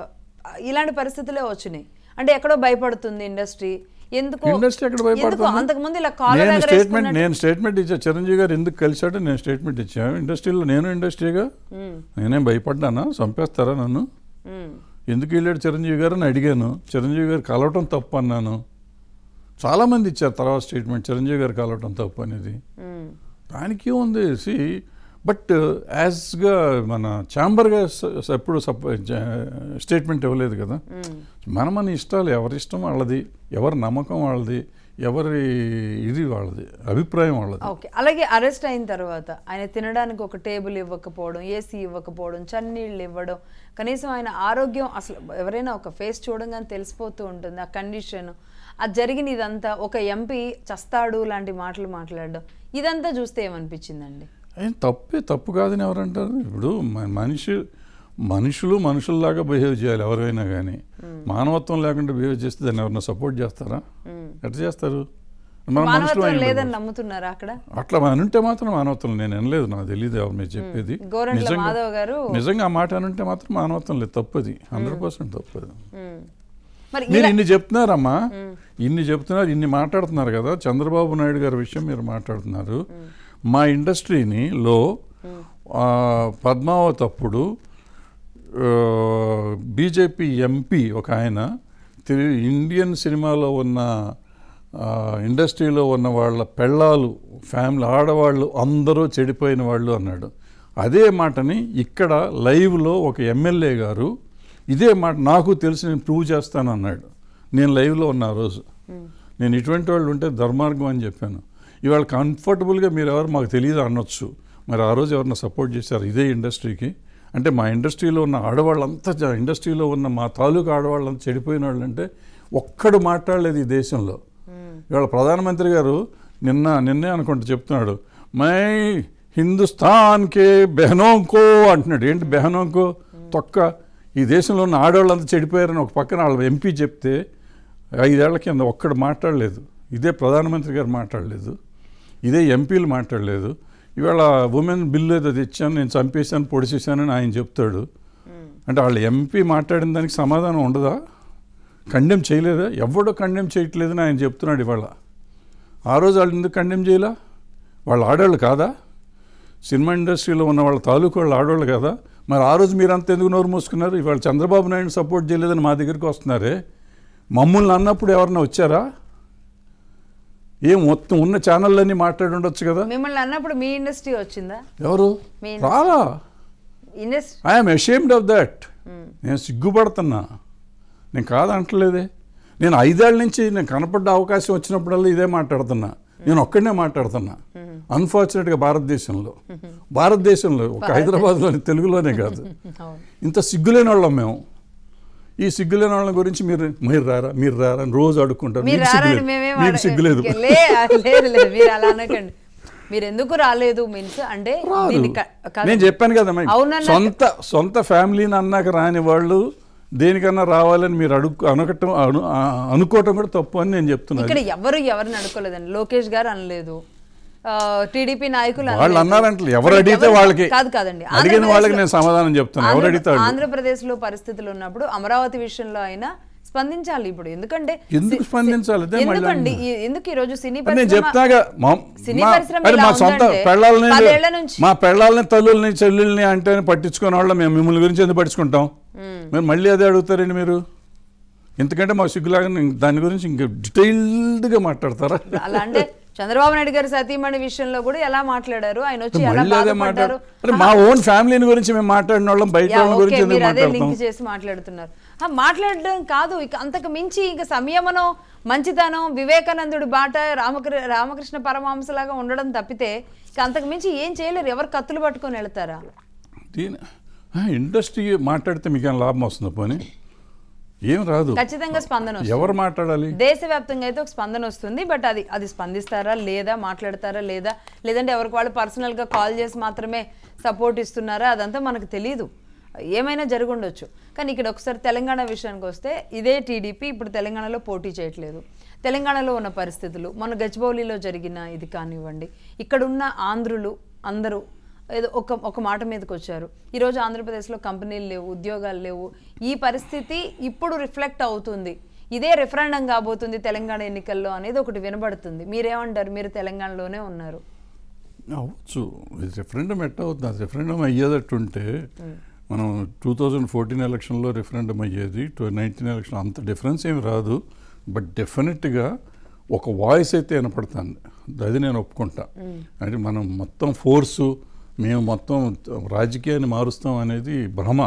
ఇలాంటి పరిస్థితులే వచ్చినాయి అంటే ఎక్కడో భయపడుతుంది ఇండస్ట్రీ ఎందుకు ఇండస్ట్రీ ఎక్కడ ఎందుకు భయపడుతుంది అంతకుముందు ఇలా కాలర్ నేను దగ్గర స్టేట్మెంట్ వేసుకున్నట్టు- నేను స్టేట్మెంట్ ఇచ్చా చిరంజీవి గారు ఎందుకు కలిశాడో నేను స్టేట్మెంట్ ఇచ్చాను ఇండస్ట్రీలో నేను ఇండస్ట్రీగా మ్మ్. నేనేం భయపడ్డానా చంపేస్తారా నన్ను మ్మ్. ఎందుకు వెళ్ళాడు చిరంజీవి గారు అని అడిగాను చిరంజీవి గారు కలవటం తప్పు అన్నాను చాలామంది ఇచ్చారు తర్వాత స్టేట్మెంట్ చిరంజీవి గారు కలవటం తప్పు అనేది మ్మ్. దానికి ఏముంది సి బట్ యాజ్గా మన ఛాంబర్గా స- ఎప్పుడు సప్ స్టేట్మెంట్ ఇవ్వలేదు కదా మ్మ్. మన మన ఇష్టాలు ఎవరి ఇష్టం వాళ్ళది ఎవరి నమ్మకం వాళ్ళది ఎవరి ఇది వాళ్ళది అభిప్రాయం వాళ్ళది ఓకే అలాగే అరెస్ట్ అయిన తర్వాత ఆయన తినడానికి ఒక టేబుల్ ఇవ్వకపోవడం ఏసీ ఇవ్వకపోవడం చన్నీళ్ళు ఇవ్వడం కనీసం ఆయన ఆరోగ్యం అసలు ఎవరైనా ఒక ఫేస్ చూడంగానే తెలిసిపోతూ ఉంటుంది ఆ కండిషన్ అది జరిగిన ఇదంతా ఒక ఎంపీ చస్తాడు లాంటి మాటలు మాట్లాడడం ఇదంతా చూస్తే ఏమనిపించిందండి ఏం తప్పే తప్పు కాదని ఎవరంటారు ఇప్పుడు మ- మనిషి మనుషులు మనుషుల్లాగా బిహేవ్ చేయాలి ఎవరైనా కానీ మానవత్వం లేకుండా బిహేవ్ చేస్తే దాన్ని ఎవరైనా సపోర్ట్ చేస్తారా ఎట్లా చేస్తారు మనం మనుషులు మానవత్వం అయి లేదని నమ్ముతున్నారా అక్కడ అట్లా అనుంటే మాత్రం మానవత్వం నేను వినలేదు నాకు తెలియదు ఎవరు మీరు చెప్పేది గోరంట్ల నిజంగా మాధవ్ గారు నిజంగా ఆ మాట అనుంటే మాత్రం మానవత్వం లేదు తప్పది హండ్రెడ్ పర్సెంట్ తప్పది మ్మ్. మరి మీరు ఇలా ఇన్ని చెప్తున్నారమ్మా ఇన్ని చెప్తున్నారు ఇన్ని మాట్లాడుతున్నారు కదా చంద్రబాబు నాయుడు గారి విషయం మీరు మాట్లాడుతున్నారు మా ఇండస్ట్రీని లో ఆ, పద్మావతి అప్పుడు బీజేపీ ఎంపీ ఒక ఆయన తెలు- ఇండియన్ సినిమాలో ఉన్న ఆ, ఇండస్ట్రీలో ఉన్న వాళ్ళ పెళ్ళాలు ఫ్యామిలీ ఆడవాళ్ళు అందరూ చెడిపోయిన వాళ్ళు అన్నాడు అదే మాటని ఇక్కడ లైవ్లో ఒక ఎమ్మెల్యే గారు ఇదే మాట నాకు తెలిసి నేను ప్రూవ్ చేస్తాను అన్నాడు నేను లైవ్లో ఉన్న ఆ రోజు నేను ఇటువంటి వాళ్ళు ఉంటే ధర్మార్గం అని చెప్పాను ఇవాళ కంఫర్టబుల్గా మీరు ఎవరు మాకు తెలియదు అనొచ్చు మరి ఆ రోజు ఎవరన్నా సపోర్ట్ చేశారు ఇదే ఇండస్ట్రీకి అంటే మా ఇండస్ట్రీలో ఉన్న ఆడవాళ్ళంతా జ- ఇండస్ట్రీలో ఉన్న మా తాలూకా ఆడవాళ్ళంతా చెడిపోయిన వాళ్ళు అంటే ఒక్కడు మాట్లాడలేదు ఈ దేశంలో ఇవాళ ప్రధానమంత్రి గారు నిన్న నిన్నే అనుకుంటా చెప్తున్నాడు మై హిందుస్థాన్కే బెహనోంకో అంటున్నాడు ఏంటి బెహనోంకో తొక్క ఈ దేశంలో ఉన్న ఆడవాళ్ళంతా చెడిపోయారని ఒక పక్కన వాళ్ళ ఎంపీ చెప్తే ఐదేళ్ల కింద ఒక్కడు మాట్లాడలేదు ఇదే ప్రధానమంత్రి గారు మాట్లాడలేదు ఇదే ఎంపీలు మాట్లాడలేదు ఇవాళ ఉమెన్ బిల్లు ఏదో తెచ్చాను నేను చంపేశాను పొడిచేశానని ఆయన చెప్తాడు అంటే వాళ్ళు ఎంపీ మాట్లాడిన దానికి సమాధానం ఉండదా కండెమ్ చేయలేదా ఎవడో కండెమ్ చేయట్లేదని ఆయన చెప్తున్నాడు ఇవాళ ఆ రోజు వాళ్ళు ఎందుకు కండెమ్ చేయలా వాళ్ళు ఆడవాళ్ళు కాదా సినిమా ఇండస్ట్రీలో ఉన్న వాళ్ళ తాలూకు వాళ్ళు ఆడవాళ్ళు కదా మరి ఆ రోజు మీరంతా ఎందుకు నోరు మూసుకున్నారు ఇవాళ చంద్రబాబు నాయుడు సపోర్ట్ చేయలేదని మా దగ్గరికి వస్తున్నారే మమ్మల్ని అన్నప్పుడు ఎవరన్నా వచ్చారా ఏం మొత్తం ఉన్న ఛానళ్ళన్నీ మాట్లాడి ఉండొచ్చు కదా మిమ్మల్ని అన్నప్పుడు మీ ఇండస్ట్రీ వచ్చిందా ఎవరు మీ రాలా industry I'm ashamed of that నేను సిగ్గుపడుతున్నా నేను కాదంటలేదే నేను ఐదేళ్ల నుంచి నేను కనపడ్డ అవకాశం వచ్చినప్పుడల్లా ఇదే మాట్లాడుతున్నా నేను ఒక్కడనే మాట్లాడుతున్నా అన్ఫార్చునేట్గా భారతదేశంలో భారతదేశంలో ఒక హైదరాబాద్లోని తెలుగులోనే కాదు అవును ఇంత సిగ్గులేని వాళ్ళం మేము ఈ సిగ్గులేని వాళ్ళ గురించి మీరు మీరు రారా మీరు రారా అని రోజు అడుక్కుంటారు మీరు మీకు రారని సిగ్గులేదు. మేమేం మీకు అడగ- సిగ్గులేదు లే లేదు లేదు మీరు అలా అనకండి మీరు ఎందుకు రాలేదు మీన్స్ అంటే రాదు దీన్ని క- కాదు. నేను చెప్పాను కదా మరి అవునన్నా- సొంత సొంత ఫ్యామిలీని అన్నాక రాని వాళ్ళు దేనికన్నా రావాలని మీరు అడుగు అనకటం అను- ఆ- అనుకోవటం కూడా తప్పు అని నేను చెప్తున్నాను ఇక్కడ ఎవరు ఎవరిని అనుకోలేదండి లోకేష్ గారు అనలేదు టీడీపీ నాయకులు వాళ్ళు అనలేదు. అన్నారంటే ఎవరు మరి అడిగితే ఎవరు- వాళ్ళకి కాదు కాదండి అడిగిన ఆంధ్రప్రదేశ్లో- వాళ్ళకి నేను సమాధానం చెప్తాను ఎవరు ఆంధ్ర- అడిగితే వాళ్ళు. ఆంధ్రప్రదేశ్ లో పరిస్థితులు ఉన్నప్పుడు అమరావతి విషయంలో అయినా స్పందించాలి ఇప్పుడు ఎందుకంటే ఎందుకు సి- స్పందించాలి? అదే మళ్ళీ ఎందుకండి అన్నా. ఈ- ఎందుకు ఈ రోజు సినీ నేను పరిశ్రమ చెప్తాగా మా సినీ మా- పరిశ్రమ అరే ఇలా మా సొంత ఉందంటే పెళ్ళాలని పదేళ్ల నుంచి మా పెళ్ళాలని తల్లుల్ని చెల్లెల్ని అంటే పట్టించుకునే వాళ్ళం మేము మిమ్మల్ని గురించి ఎందుకు పట్టించుకుంటాం మీరు మళ్ళీ అదే అడుగుతారండి మీరు ఎందుకంటే మా సిగ్గులాగా ఇంక దాని గురించి ఇంకా డీటెయిల్డ్గా మాట్లాడతారా అలా అంటే చంద్రబాబు నాయుడు గారు సతీమణి విషయంలో కూడా ఎలా మాట్లాడారు ఆయన వచ్చి ఎలా మళ్ళీ అదే బాధపడ్డారు మాట్లాడు అరే మా ఓన్ ఫ్యామిలీని గురించి మేము మాట్లాడిన వాళ్ళం బయట యా, వాళ్ళ ఓకే, గురించి ఎందుకు మీరు అదే మాట్లాడతాం లింక్ చేసి మాట్లాడుతున్నారు ఆ, మాట్లాడడం కాదు ఇక అంతకు మించి ఇక సంయమనం మంచితనం వివేకానందుడి బాట రామకృ రామకృష్ణ పరమహంసలాగా ఉండడం తప్పితే ఇక అంతకు మించి ఏం చేయలేరు ఎవరు కత్తులు పట్టుకొని వెళ్తారా దీని ఆ, ఇండస్ట్రీ మాట్లాడితే మీకు ఏం లాభం వస్తుందా పోనీ ఏం రాదు ఖచ్చితంగా స్పందన వస్తుంది. ఎవరు మాట్లాడాలి దేశవ్యాప్తంగా అయితే ఒక స్పందన వస్తుంది బట్ అది అది స్పందిస్తారా లేదా మాట్లాడతారా లేదా లేదంటే ఎవరికి వాళ్ళు పర్సనల్గా కాల్ చేసి మాత్రమే సపోర్ట్ ఇస్తున్నారా అదంతా మనకు తెలియదు ఏమైనా జరుగుండొచ్చు కానీ ఇక్కడ ఒకసారి తెలంగాణ విషయానికి వస్తే ఇదే టీడీపీ ఇప్పుడు తెలంగాణలో పోటీ చేయట్లేదు తెలంగాణలో ఉన్న పరిస్థితులు మన గచ్చిబౌలిలో జరిగిన ఇది కానివ్వండి ఇక్కడున్న ఆంధ్రులు అందరూ ఏదో ఒక ఒక మాట మీదకి వచ్చారు ఈరోజు ఆంధ్రప్రదేశ్లో కంపెనీలు లేవు ఉద్యోగాలు లేవు ఈ పరిస్థితి ఇప్పుడు రిఫ్లెక్ట్ అవుతుంది ఇదే రిఫరెండం కాబోతుంది తెలంగాణ ఎన్నికల్లో అనేది ఒకటి వినబడుతుంది మీరేమంటారు మీరు తెలంగాణలోనే ఉన్నారు అవ్వచ్చు ఇది రెఫరెండం ఎట్ట అవుతుంది అది రెఫరెండం అయ్యేటట్టు ఉంటే మనం టూ థౌజండ్ ఫోర్టీన్ ఎలక్షన్లో రెఫరెండం అయ్యేది టూ నైన్టీన్ ఎలక్షన్ అంత డిఫరెన్స్ ఏమి రాదు బట్ డెఫినెట్గా ఒక వాయిస్ అయితే వినపడుతుంది అది నేను ఒప్పుకుంటా అంటే మనం మొత్తం ఫోర్సు మేము మొత్తం రాజకీయాన్ని మారుస్తాం అనేది భ్రమ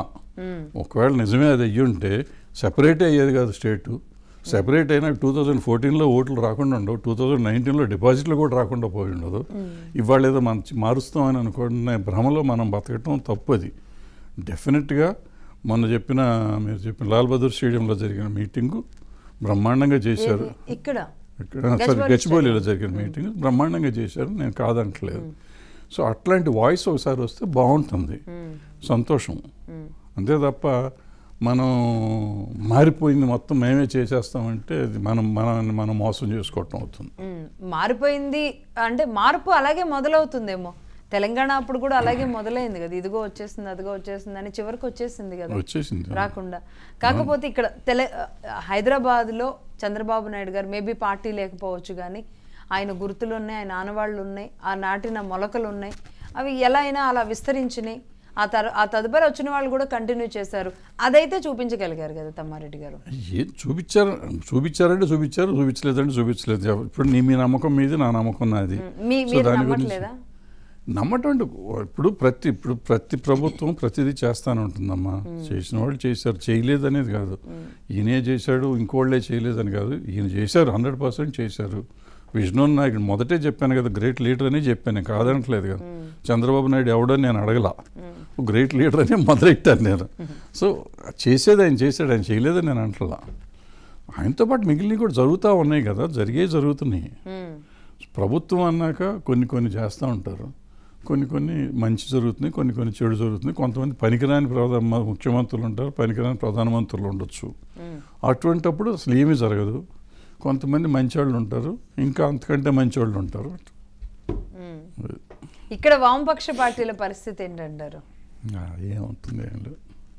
ఒకవేళ నిజమే అది అయ్యి ఉంటే సెపరేటే అయ్యేది కాదు స్టేటు సెపరేట్ అయినా టూ థౌజండ్ ఫోర్టీన్లో ఓట్లు రాకుండా ఉండవు టూ థౌజండ్ నైన్టీన్లో డిపాజిట్లు కూడా రాకుండా పోయి ఉండదు ఇవాళ ఏదో మంచి మారుస్తాం అని అనుకున్న భ్రమలో మనం బతకటం తప్పు అది డెఫినెట్గా మొన్న చెప్పిన మీరు చెప్పిన లాల్ బహదూర్ స్టేడియంలో జరిగిన మీటింగు బ్రహ్మాండంగా చేశారు ఏది? ఇక్కడ ఇక్కడ సారీ గచ్చిబౌలి గచ్చిబౌలిలో జరిగిన మీటింగ్ బ్రహ్మాండంగా చేశారు నేను కాదంటలేదు సో అట్లాంటి వాయిస్ ఒకసారి వస్తే బాగుంటుంది సంతోషం అంతే తప్ప మనం మారిపోయింది మొత్తం మేమే చేసేస్తామంటే అది మనం మనల్ని మనం మోసం చేసుకోవటం అవుతుంది ఉమ్, మారిపోయింది అంటే మార్పు అలాగే మొదలవుతుందేమో తెలంగాణ అప్పుడు కూడా అలాగే మొదలైంది కదా ఇదిగో వచ్చేసింది అదిగో వచ్చేసింది అని చివరికి వచ్చేసింది కదా వచ్చేసింది రాకుండా కాకపోతే ఇక్కడ తెల హైదరాబాద్లో చంద్రబాబు నాయుడు గారు మేబీ పార్టీ లేకపోవచ్చు కానీ ఆయన గుర్తులు ఉన్నాయి ఆయన ఆనవాళ్ళు ఉన్నాయి ఆ నాటిన మొలకలు ఉన్నాయి అవి ఎలా అయినా అలా విస్తరించినాయి ఆ తర ఆ తదుపరి వచ్చిన వాళ్ళు కూడా కంటిన్యూ చేశారు అదైతే చూపించగలిగారు కదా తమ్మారెడ్డి గారు ఏ చూపించారు చూపించారంటే చూపించారు చూపించలేదంటే చూపించలేదు ఇప్పుడు నీ మీ నమ్మకం మీది నా నమ్మకం నాది మీ సో మీరు దాని గురించి- నమ్మట్లేదా నమ్మటం అంటే ఇప్పుడు ప్రతి ఇప్పుడు ప్రతి ప్రభుత్వం ప్రతిదీ చేస్తానే ఉంటుందమ్మా చేసిన వాళ్ళు చేశారు చేయలేదు అనేది కాదు ఈయనే చేశాడు ఇంకోళ్ళే చేయలేదని కాదు ఈయన చేశారు హండ్రెడ్ పర్సెంట్ చేశారు విష్ణు నాయుడు మొదటే చెప్పాను కదా గ్రేట్ లీడర్ అని చెప్పాను నేను కాదనట్లేదు కదా చంద్రబాబు నాయుడు ఎవడని నేను అడగల గ్రేట్ లీడర్ అని మొదలెట్టాను నేను సో చేసేది ఆయన చేశాడు ఆయన చేయలేదని నేను అంటలా ఆయనతో పాటు మిగిలినవి కూడా జరుగుతూ ఉన్నాయి కదా జరిగే జరుగుతున్నాయి ఉమ్, ప్రభుత్వం అన్నాక కొన్ని కొన్ని చేస్తూ ఉంటారు కొన్ని కొన్ని మంచి జరుగుతున్నాయి కొన్ని కొన్ని చెడు జరుగుతున్నాయి కొంతమంది పనికిరాని ప్రధాన ముఖ్యమంత్రులు ఉంటారు పనికిరాని ప్రధానమంత్రులు ఉండొచ్చు ఉమ్. అటువంటప్పుడు అసలు ఏమీ జరగదు కొంతమంది మంచివాళ్ళు ఉంటారు ఇంకా అంతకంటే మంచివాళ్ళు ఉంటారు ఉమ్. ఇక్కడ వామపక్ష పార్టీల పరిస్థితి ఏంటంటారు ఆ, ఏముంటుంది ఏం లేదు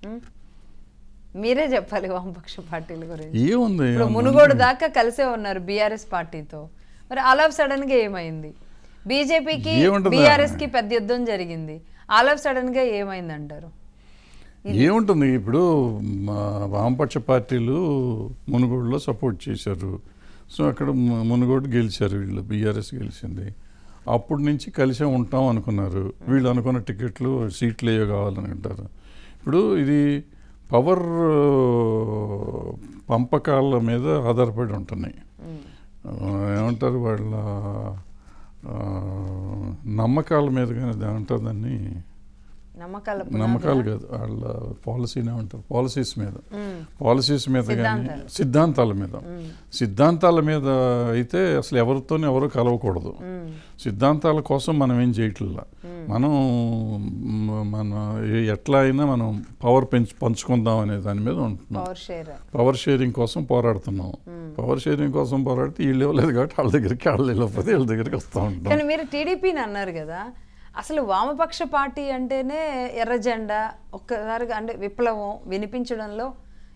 మీరే చెప్పాలి వామపక్ష పార్టీల గురించి ఏముంది ఇప్పుడు ఏముంది? మునుగోడు దాకా కలిసే ఉన్నారు బీఆర్ఎస్ పార్టీతో మరి ఆల్ ఆఫ్ సడన్ గా ఏమైంది బీజేపీకి ఏముంటదా? బీఆర్ఎస్ కి పెద్ద యుద్ధం జరిగింది ఆల్ ఆఫ్ సడన్ గా ఏమైంది అంటారు ఏముంటుంది ఇప్పుడు మా వామపక్ష పార్టీలు మునుగోడులో సపోర్ట్ చేశారు సో అక్కడ ము- మునుగోడు గెలిచారు వీళ్ళు బీఆర్ఎస్ గెలిచింది అప్పటి నుంచి కలిసే ఉంటాం అనుకున్నారు వీళ్ళు అనుకున్న టికెట్లు సీట్లు ఏవో కావాలని అంటారు ఇప్పుడు ఇది పవర్ పంపకాల మీద ఆధారపడి ఉంటున్నాయి ఆ, ఏమంటారు వాళ్ళ ఆ, నమ్మకాల మీద కానీ అది ఏమంటారు దాన్ని నమ్మకాల నమ్మకాలు కాదు వాళ్ళ పాలసీని ఏమంటారు పాలసీస్ మీద ఉమ్, పాలసీస్ మీద కానీ సిద్ధాంతాలు. సిద్ధాంతాల మీద సిద్ధాంతాల మీద అయితే అసలు ఎవరితోనే ఎవరు కలవకూడదు ఉమ్, సిద్ధాంతాల కోసం మనం ఏం చేయట్లా మనం మ- మన ఏ- ఎట్లా అయినా మనం పవర్ పెంచు పంచుకుందాం అనే దాని మీద ఉంటున్నాం పవర్ షేర్ పవర్ షేరింగ్ కోసం పోరాడుతున్నాం పవర్ షేరింగ్ కోసం పోరాడితే వీళ్ళు ఇవ్వలేదు కాబట్టి వాళ్ళ దగ్గరికి వాళ్ళు వెళ్ళకపోతే వీళ్ళ దగ్గరికి వస్తూ ఉంటాం కానీ మీరు టీడీపీని అన్నారు కదా అసలు వామపక్ష పార్టీ అంటేనే ఎర్ర జెండా ఒక్కసారిగా అంటే విప్లవం వినిపించడంలో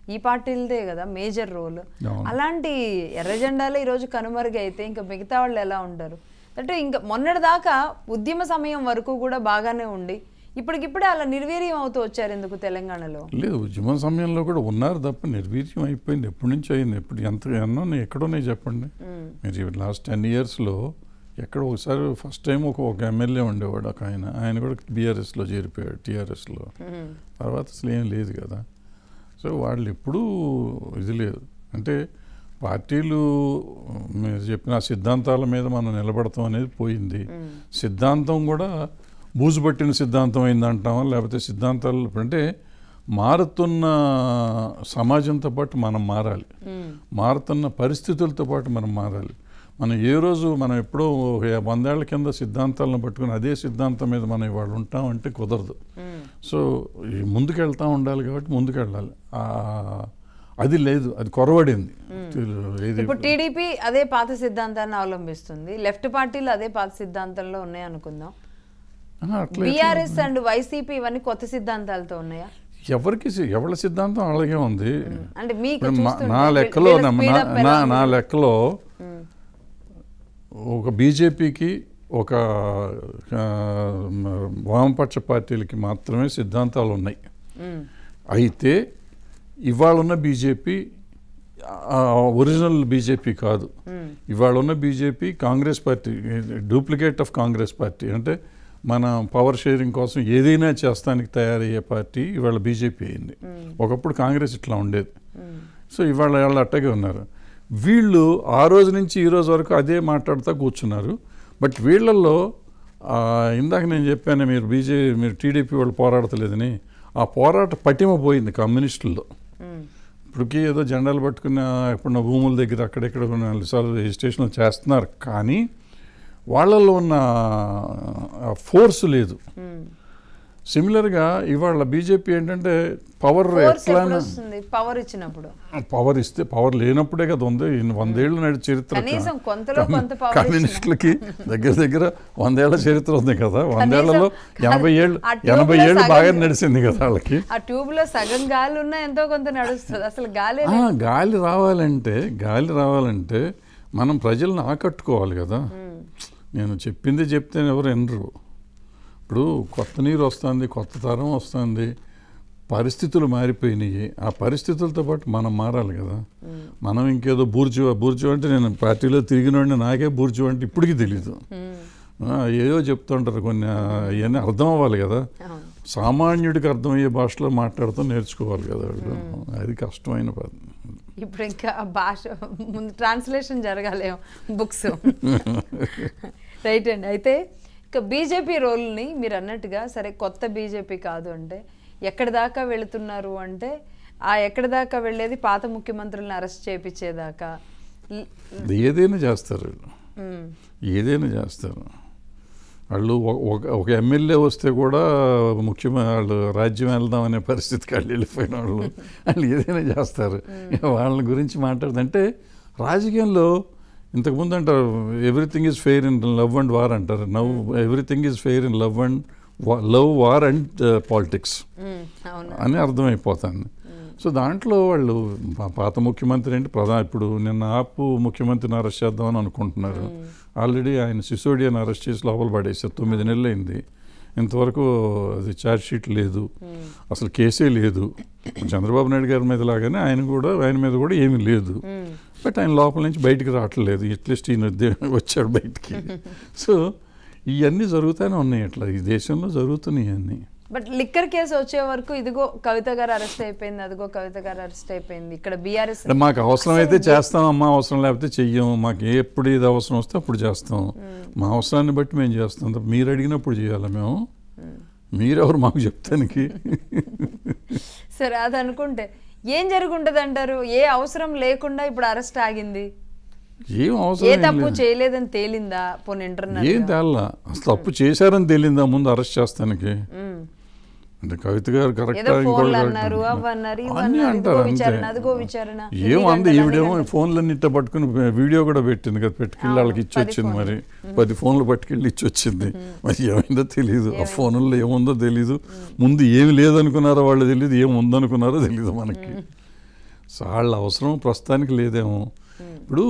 ఈ పార్టీలదే కదా మేజర్ రోల్ అవును. అలాంటి ఎర్ర జెండాలే ఈరోజు కనుమరుగైతే ఇంకా మిగతా వాళ్ళు ఎలా ఉంటారు అంటే ఇంకా మొన్నటి దాకా ఉద్యమ సమయం వరకు కూడా బాగానే ఉండి ఇప్పటికిప్పుడే అలా నిర్వీర్యం అవుతూ వచ్చారు ఎందుకు తెలంగాణలో లేదు ఉద్యమ సమయంలో కూడా ఉన్నారు తప్ప నిర్వీర్యం అయిపోయింది ఎప్పటి నుంచి అయింది ఎప్పుడు ఎంత ఎన్నో ఎక్కడున్నాయి చెప్పండి మీరు లాస్ట్ టెన్ ఇయర్స్లో ఎక్కడ ఒకసారి ఫస్ట్ టైం ఒక ఒక ఎమ్మెల్యే ఉండేవాడు ఒక ఆయన ఆయన కూడా బీఆర్ఎస్లో చేరిపోయాడు టీఆర్ఎస్లో తర్వాత అసలు ఏం లేదు కదా సో వాళ్ళు ఎప్పుడూ ఇది లేదు అంటే పార్టీలు మీరు చెప్పిన ఆ సిద్ధాంతాల మీద మనం నిలబడతాం అనేది పోయింది సిద్ధాంతం కూడా బూజు పట్టిన సిద్ధాంతం అయిందంటామా లేకపోతే సిద్ధాంతాలు అంటే మారుతున్న సమాజంతో పాటు మనం మారాలి మారుతున్న పరిస్థితులతో పాటు మనం మారాలి మనం ఏ రోజు మనం ఎప్పుడో ఒక వందేళ్ల కింద సిద్ధాంతాలను పట్టుకుని అదే సిద్ధాంతం మీద మనం ఇవాళ ఉంటామంటే కుదరదు సో ఈ ముందుకెళ్తా ఉండాలి కాబట్టి ముందుకెళ్ళాలి ఆ, అది లేదు అది కొరవడింది ఏది ఇప్పుడు టీడీపీ అదే పాత సిద్ధాంతాన్ని అవలంబిస్తుంది లెఫ్ట్ పార్టీలు అదే పాత సిద్ధాంతంలో ఉన్నాయి అనుకుందాం ఆహా, అట్లా బీఆర్ఎస్ అండ్ వైసీపీ ఇవన్నీ కొత్త సిద్ధాంతాలతో ఉన్నాయా ఎవరికి సి- ఎవరి సిద్ధాంతం అలాగే ఉంది అంటే మీకు ఇప్పుడు మా- చూస్తుంటే నా వీళ్ళ- లెక్కలో వీళ్ళ నా- speed నా- up నా ఎలా నా ఉంది? లెక్కలో ఉమ్, ఒక బీజేపీకి ఒక ఆ, వామపక్ష పార్టీలకి మాత్రమే సిద్ధాంతాలు ఉన్నాయి ఉమ్, అయితే ఇవాళ ఉన్న బీజేపీ ఒరిజినల్ బీజేపీ కాదు ఉమ్, ఇవాళ ఉన్న BJP Congress party duplicate of Congress party అంటే మన పవర్ షేరింగ్ కోసం ఏదైనా చేస్తానికి తయారయ్యే పార్టీ ఇవాళ బీజేపీ అయింది ఒకప్పుడు కాంగ్రెస్ ఇట్లా ఉండేది ఉమ్, సో ఇవాళ వాళ్ళు అట్టగే ఉన్నారు వీళ్ళు ఆ రోజు నుంచి ఈ రోజు వరకు అదే మాట్లాడుతూ కూర్చున్నారు బట్ వీళ్ళల్లో ఆ, ఇందాక నేను చెప్పాను మీరు బీజే మీరు టీడీపీ వాళ్ళు పోరాడతలేదని ఆ పోరాట పటిమ పోయింది కమ్యూనిస్టుల్లో ఉమ్, ఇప్పటికీ ఏదో జెండాలు పట్టుకున్న ఎప్పుడున్న భూముల దగ్గర అక్కడెక్కడ ఉన్న సార్లు రిజిస్ట్రేషన్లు చేస్తున్నారు కానీ వాళ్ళల్లో ఉన్న ఫోర్స్ లేదు ఉమ్. సిమిలర్గా ఇవాళ బీజేపీ ఏంటంటే పవర్ Force ఎప్పుడు ఎట్లా వస్తుంది పవర్ ఇచ్చినప్పుడు పవర్ ఇస్తే పవర్ లేనప్పుడే కదా ఉంది ఇన్ని వందేళ్ళు నడి చరిత్ర కనీసం కొంతలో కొంత power కమ్యూనిస్టులకి దగ్గర దగ్గర వందేళ్ల చరిత్ర ఉంది కదా వందేళ్లలో కనీసం ఎనభై ఏళ్ళు ఆ tube ఎనభై లో ఏళ్ళు సగం- బాగా నడిచింది కదా వాళ్ళకి ఆ ట్యూబ్ లో సగం గాలి ఉన్నా ఎంతో కొంత నడుస్తుంది అసలు గాలి ఆ, గాలి రావాలంటే గాలి రావాలంటే మనం ప్రజలను ఆకట్టుకోవాలి కదా నేను చెప్పింది చెప్తే ఎవరు ఎనరు ఇప్పుడు కొత్త నీరు వస్తుంది కొత్త తరం వస్తుంది పరిస్థితులు మారిపోయినాయి ఆ పరిస్థితులతో పాటు మనం మారాలి కదా మనం ఇంకేదో బూర్జు బూర్జు అంటే నేను పార్టీలో తిరిగినోడిని నాకే బూర్జు అంటే ఇప్పటికీ తెలీదు ఆ, ఏదో చెప్తుంటారు కొన్ని అవన్నీ అర్థం అవ్వాలి కదా అవును. సామాన్యుడికి అర్థమయ్యే భాషలో మాట్లాడుతూ నేర్చుకోవాలి కదా వాళ్ళు అది కష్టమైన పని ఇప్పుడు ఇంకా ఆ భాష ముందు ట్రాన్స్లేషన్ జరగాలేమో బుక్స్ రైట్ అండి అయితే ఇక బీజేపీ రోల్ని మీరు అన్నట్టుగా సరే కొత్త బీజేపీ కాదు అంటే ఎక్కడి దాకా వెళుతున్నారు అంటే ఆ ఎక్కడి దాకా వెళ్ళేది పాత ముఖ్యమంత్రులను అరెస్ట్ చేయించేదాకా ఏదైనా చేస్తారు వీళ్ళు ఉమ్, ఏదైనా చేస్తారు వాళ్ళు ఒక- ఒక ఒక ఎమ్మెల్యే వస్తే కూడా ముఖ్యమైన వాళ్ళు రాజ్యం వెళ్దామనే పరిస్థితికి వాళ్ళు వెళ్ళిపోయిన వాళ్ళు వాళ్ళు ఏదైనా చేస్తారు ఇక వాళ్ళ గురించి మాట్లాడుతుంటే రాజకీయంలో ఇంతకుముందు అంటారు everything is fair in love and war అంటారు now everything is fair in love and love war and politics um, అవును అని అర్థమైపోతుంది సో దాంట్లో వాళ్ళు పా- పాత ముఖ్యమంత్రి ఏంటి ప్రధాన ఇప్పుడు నిన్న ఆపు ముఖ్యమంత్రిని అరెస్ట్ చేద్దామని అనుకుంటున్నారు ఆల్రెడీ ఆయన సిసోడియాని అరెస్ట్ చేసి లోపల పడేసారు తొమ్మిది నెలలు అయింది ఇంతవరకు అది ఛార్జ్ షీట్ లేదు అసలు కేసే లేదు చంద్రబాబు నాయుడు గారి మీద లాగానే ఆయన కూడా ఆయన మీద కూడా ఏమీ లేదు ఉమ్, బట్ ఆయన లోపల నుంచి బయటికి రావట్లేదు అట్లీస్ట్ ఈయన దే- వచ్చాడు బయటికి సో ఇవన్నీ జరుగుతూనే ఉన్నాయి అట్లా ఈ దేశంలో జరుగుతున్నాయి అన్నీ బట్ లిక్కర్ కేసు వచ్చే వరకు ఇదిగో కవిత గారు అరెస్ట్ అయిపోయింది అదిగో కవిత గారు అరెస్ట్ అయిపోయింది ఇక్కడ బీఆర్ఎస్ అంటే మాకు అవసరం అయితే చేస్తాం అమ్మా అవసరం లేకపోతే చెయ్యం మాకు ఎప్పుడు ఇది అవసరం వస్తే అప్పుడు చేస్తాం మా అవసరాన్ని బట్టి మేము చేస్తాం తప్ప మీరు అడిగినప్పుడు చేయాలి మేము మీరెవరు మాకు చెప్తానికి సరే అది అనుకుంటే ఏం జరుగుంటది అంటారు ఏ అవసరం లేకుండా ఇప్పుడు అరెస్ట్ ఆగింది ఏం ఏ అవసరం ఏం తప్పు లేదు. చేయలేదని తేలిందా పోనీ ఇంటర్నల్ ఏం తేలా అసలు తప్పు చేశారని తెలియదా ముందు అరెస్ట్ చేస్తానికి అంటే కవిత గారు కరెక్ట్ ఏదో ఫోన్లు అన్నారు అవి అన్నారు ఇవి అన్నీ అన్నారు ఇదిగో అంటారు అంతే విచారణ అదిగో విచారణ ఏం ఇన్ని అంది గంటలు, ఈవిడేమో అన్ని ఫోన్లన్నీ ఇట్ట పట్టుకుని వీడియో కూడా పెట్టింది కదా పెట్టుకెళ్ళి వాళ్ళకి ఇచ్చి పది వచ్చింది మరి పది ఫోన్లు పట్టుకెళ్ళి ఇచ్చి వచ్చింది మరి ఏమైందో తెలియదు ఆ ఫోన్లో ఏముందో తెలియదు ముందు ఏమి లేదనుకున్నారో వాళ్ళు తెలియదు ఏం ఉందనుకున్నారో తెలియదు మనకి సో వాళ్ళ అవసరం ప్రస్తుతానికి లేదేమో ఇప్పుడు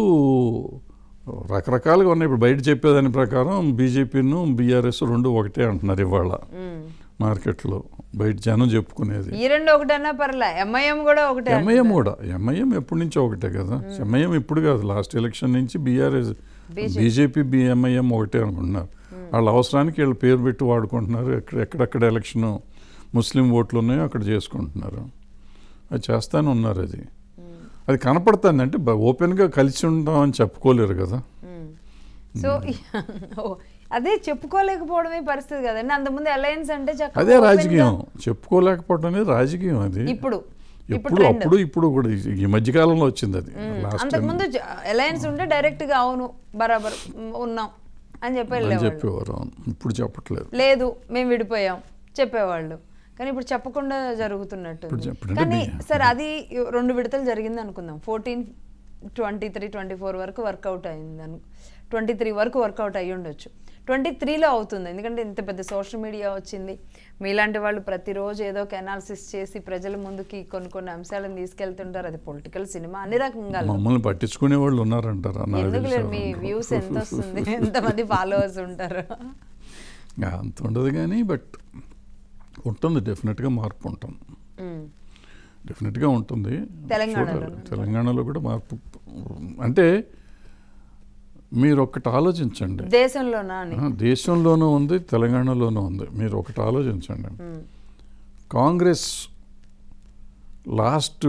రకరకాలుగా ఉన్నాయి ఇప్పుడు బయట చెప్పేదాని ప్రకారం బీజేపీను బీఆర్ఎస్ రెండు ఒకటే అంటున్నారు ఇవాళ ఉమ్. మార్కెట్లో బయట జనం చెప్పుకునేది ఈ రెండు ఒకటన్నా పర్లే ఎంఐఎం కూడా ఒకటే ఎంఐఎం కూడా ఎంఐఎం ఎప్పటి నుంచో ఒకటే కదా ఎంఐఎం ఇప్పుడు కాదు లాస్ట్ ఎలక్షన్ నుంచి బీఆర్ఎస్ బీజేపీ బిఎంఐఎం ఒకటే అనుకుంటున్నారు వాళ్ళ అవసరానికి వీళ్ళు పేరు పెట్టి వాడుకుంటున్నారు ఎక్కడ ఎక్కడెక్కడ ఎలక్షన్ ముస్లిం ఓట్లు ఉన్నాయో అక్కడ చేసుకుంటున్నారు అది చేస్తానే ఉన్నారు అది అది కనపడుతుంది అంటే బ- ఓపెన్గా కలిసి ఉంటామని చెప్పుకోలేరు కదా ఉమ్. సో ఓ, అదే చెప్పుకోలేకపోవడమే పరిస్థితి కదండి అంతకుముందు అలయన్స్ అంటే చక్కగా అదే open గా- రాజకీయం చెప్పుకోలేకపోవడం అనేది రాజకీయం అది ఇప్పుడు ఇప్పుడు ఎప్పుడు trend. అప్పుడు ఇప్పుడు కూడా ఈ- ఈ మధ్యకాలంలో వచ్చింది అది లాస్ట్ అంతకుముందు అలయన్స్ ఉంటే డైరెక్ట్ గా అవును బరాబర్ ఉమ్, ఉన్నాం అని చెప్పి అని వెళ్ళేవాళ్ళు చెప్పేవారు అవును. ఇప్పుడు చెప్పట్లేదు లేదు మేము విడిపోయాం చెప్పేవాళ్ళు కానీ ఇప్పుడు చెప్పకుండా జరుగుతున్నట్టు ఇప్పుడు చెప్పండి. కానీ అంటే సార్ అది రెండు విడతలు జరిగింది అనుకుందాం fourteen twenty three twenty four వరకు వర్కౌట్ అయింది అను ట్వంటీ త్రీ వరకు వర్కౌట్ అయ్యి ఉండొచ్చు ట్వంటీ త్రీలో అవుతుంది ఎందుకంటే ఇంత పెద్ద సోషల్ మీడియా వచ్చింది మీలాంటి వాళ్ళు ప్రతిరోజు ఏదో ఒక అనాలిసిస్ చేసి ప్రజల ముందుకి కొన్ని కొన్ని అంశాలను తీసుకెళ్తుంటారు అది పొలిటికల్ సినిమా అన్ని రకంగా మమ్మల్ని పట్టించుకునే వాళ్ళు ఉన్నారంటారా నాకు ఎందుకు తెలిసి లేదు మీ వ్యూస్ ఎంత వస్తుంది ఎంతమంది ఫాలోవర్స్ ఉంటారు ఇంకా అంత ఉండదు కానీ బట్ ఉంటుంది డెఫినెట్గా మార్పు ఉంటుంది ఉమ్. డెఫినెట్గా ఉంటుంది తెలంగాణలో చూడాలి. తెలంగాణలో కూడా మార్పు అంటే మీరు ఒక్కటి ఆలోచించండి దేశంలోనా అని ఆ, దేశంలోనూ ఉంది తెలంగాణలోనూ ఉంది మీరు ఒకటి ఆలోచించండి um. Congress last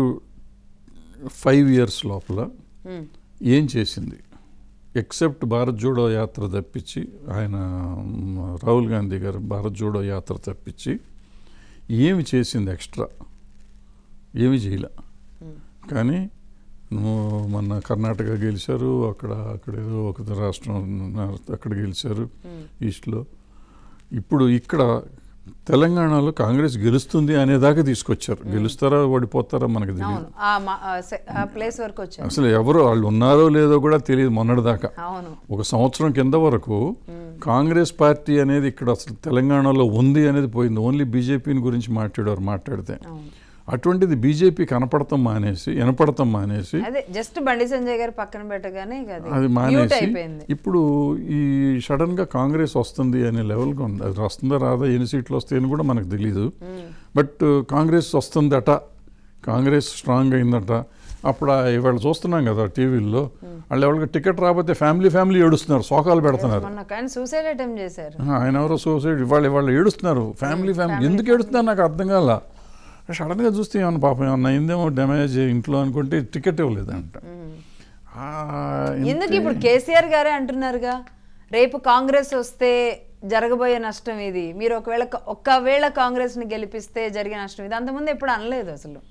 five years లోపల ఉమ్. ఏం చేసింది ఎక్సెప్ట్ భారత్ జోడో యాత్ర తప్పించి ఆయన మ్, రాహుల్ గాంధీ గారు భారత్ జోడో యాత్ర తప్పించి ఏమి చేసింది ఎక్స్ట్రా ఏమి చేయలే కానీ నువ్వు మొన్న కర్ణాటక గెలిచారు అక్కడ అక్కడ ఏదో ఒక రాష్ట్రం అక్కడ గెలిచారు ఈస్ట్లో ఇప్పుడు ఇక్కడ తెలంగాణలో కాంగ్రెస్ గెలుస్తుంది అనేదాకా తీసుకొచ్చారు గెలుస్తారా ఓడిపోతారా మనకు తెలియదు అవును ఆ మా- ఆ సె- ఆ ప్లేస్ వరకు వచ్చారు అసలు ఎవరు వాళ్ళు ఉన్నారో లేదో కూడా తెలియదు మొన్నటిదాకా అవును ఒక సంవత్సరం కింద వరకు కాంగ్రెస్ పార్టీ అనేది ఇక్కడ అసలు తెలంగాణలో ఉంది అనేది పోయింది ఓన్లీ బీజేపీని గురించి మాట్లాడారు మాట్లాడితే అవును అటువంటిది బీజేపీ కనపడతాం మానేసి వినపడతాం మానేసి అదే జస్ట్ బండి సంజయ్ గారు పక్కన పెట్టగానే ఇక అది అది mute మానేసి అయిపోయింది ఇప్పుడు ఈ సడన్ గా కాంగ్రెస్ వస్తుంది అనే లెవెల్గా ఉంది అది వస్తుందా రాదా ఎన్ని సీట్లు వస్తాయని కూడా మనకు తెలియదు బట్ కాంగ్రెస్ వస్తుందట కాంగ్రెస్ స్ట్రాంగ్ అయిందట అప్పుడు ఆ ఇవాళ చూస్తున్నాం కదా టీవీల్లో వాళ్ళు ఎవరికి టికెట్ రాకపోతే ఫ్యామిలీ ఫ్యామిలీ ఏడుస్తున్నారు శోకాలు పెడుతున్నారు మొన్న ఆయన సూసైడ్ అటెంప్ట్ చేశారు ఆ, ఆయన ఎవరో సూసైడ్ ఇవాళ ఇవాళ ఏడుస్తున్నారు ఫ్యామిలీ ఫ్యామిలీ ఎందుకు ఏడుస్తున్నారు నాకు అర్థం కాల సడన్గా చూస్తే ఏమన్నా పాపం ఏమన్నా అయిందేమో డ్యామేజ్ ఇంట్లో అనుకుంటే టికెట్ ఇవ్వలేదంట ఆ, ఎందుకు ఇప్పుడు కేసీఆర్ గారే అంటున్నారుగా రేపు కాంగ్రెస్ వస్తే జరగబోయే నష్టం ఇది మీరు ఒకవేళ ఒక్కవేళ కాంగ్రెస్ ని గెలిపిస్తే జరిగే నష్టం ఇది అంతకుముందు ఎప్పుడు అనలేదు అసలు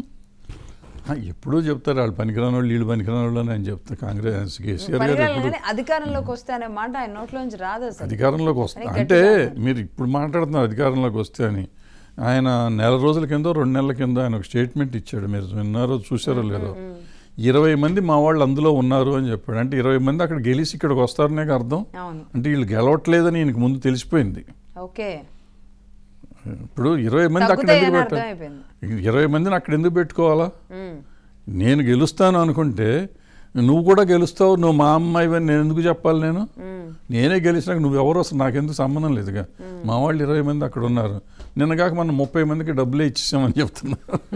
ఆ, ఎప్పుడూ చెప్తారు వాళ్ళు పనికిరాని వాళ్ళు వీళ్ళు పనికిరాని వాళ్ళు అని ఆయన చెప్తా కాంగ్రెస్ కేసీఆర్ గారు పనికిరాలి ఎప్పుడు కానీ అధికారంలోకి వస్తే అనే మాట ఆయన నోట్లోంచి రాదు అసలు అధికారంలోకి వస్తా అని అంటే మీరు ఇప్పుడు మాట్లాడుతున్నారు అధికారంలోకి వస్తే అని ఆయన నెల రోజుల కింద రెండు నెలల కింద ఆయన ఒక స్టేట్మెంట్ ఇచ్చాడు మీరు విన్నారో చూసారో లేదో ఇరవై మంది మా వాళ్ళు అందులో ఉన్నారు అని చెప్పాడు అంటే ఇరవై మంది అక్కడ గెలిచి ఇక్కడికి వస్తారనే అర్థం అవును అంటే వీళ్ళు గెలవట్లేదని ఈయనకు ముందు తెలిసిపోయింది ఓకే ఇప్పుడు ఇరవై మంది అక్కడ ఎందుకు తగ్గుతాయని పెట్టాలి అర్థమైపోయింది ఇరవై మందిని అక్కడ ఎందుకు పెట్టుకోవాలా ఉమ్. నేను గెలుస్తాను అనుకుంటే నువ్వు కూడా గెలుస్తావు నువ్వు మా అమ్మాయివని నేను ఎందుకు చెప్పాలి నేను ఉమ్. నేనే గెలిచినాక నువ్వు ఎవరు వస్తారు నాకెందుకు సంబంధం లేదుగా మా వాళ్ళు ఇరవై మంది అక్కడ ఉన్నారు నిన్న కాక మనం ముప్పై మందికి డబ్బులే ఇచ్చేసామని చెప్తున్నా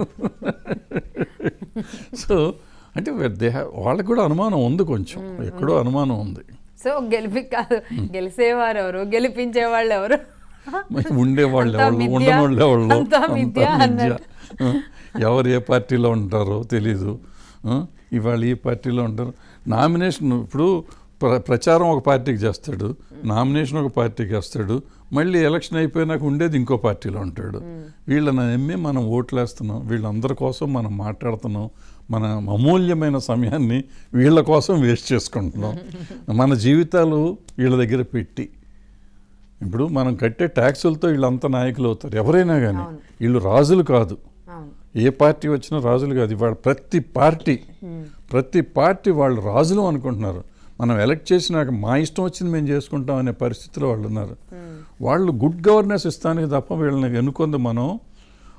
సో అంటే దే హ్యావ్- వాళ్ళకి కూడా అనుమానం ఉంది కొంచెం ఎక్కడో అనుమానం ఉంది సో గెలిపి కాదు గెలిచేవారు ఎవరు గెలిపించే వాళ్ళు ఎవరు మరి ఉండేవాళ్ళు అంతా ఎవరు మిథ్య, ఉండని వాళ్ళు ఎవరు అంతా మిథ్య అన్నట్టు. ఎవరు ఏ పార్టీలో ఉంటారో తెలీదు ఆ, ఇవాళ ఈ పార్టీలో ఉంటారు నామినేషన్ ఇప్పుడు ప్ర ప్రచారం ఒక పార్టీకి చేస్తాడు నామినేషన్ ఒక పార్టీకి వేస్తాడు మళ్ళీ ఎలక్షన్ అయిపోయినాక ఉండేది ఇంకో పార్టీలో ఉంటాడు వీళ్ళని నమ్మి మనం ఓట్లేస్తున్నాం వీళ్ళందరి కోసం మనం మాట్లాడుతున్నాం మన అమూల్యమైన సమయాన్ని వీళ్ళ కోసం వేస్ట్ చేసుకుంటున్నాం మన జీవితాలు వీళ్ళ దగ్గర పెట్టి ఇప్పుడు మనం కట్టే ట్యాక్సులతో వీళ్ళంతా నాయకులు అవుతారు ఎవరైనా కానీ అవును. వీళ్ళు రాజులు కాదు అవును ఏ పార్టీ వచ్చినా రాజులు కాదు ఇవాళ ప్రతి పార్టీ ప్రతి పార్టీ వాళ్ళు రాజులు అనుకుంటున్నారు మనం ఎలక్ట్ చేసినాక మా ఇష్టం వచ్చింది మేము చేసుకుంటాం అనే పరిస్థితిలో వాళ్ళు ఉన్నారు వాళ్ళు గుడ్ గవర్నెన్స్ ఇస్తానికి తప్ప వీళ్ళని ఎన్నుకుంది మనం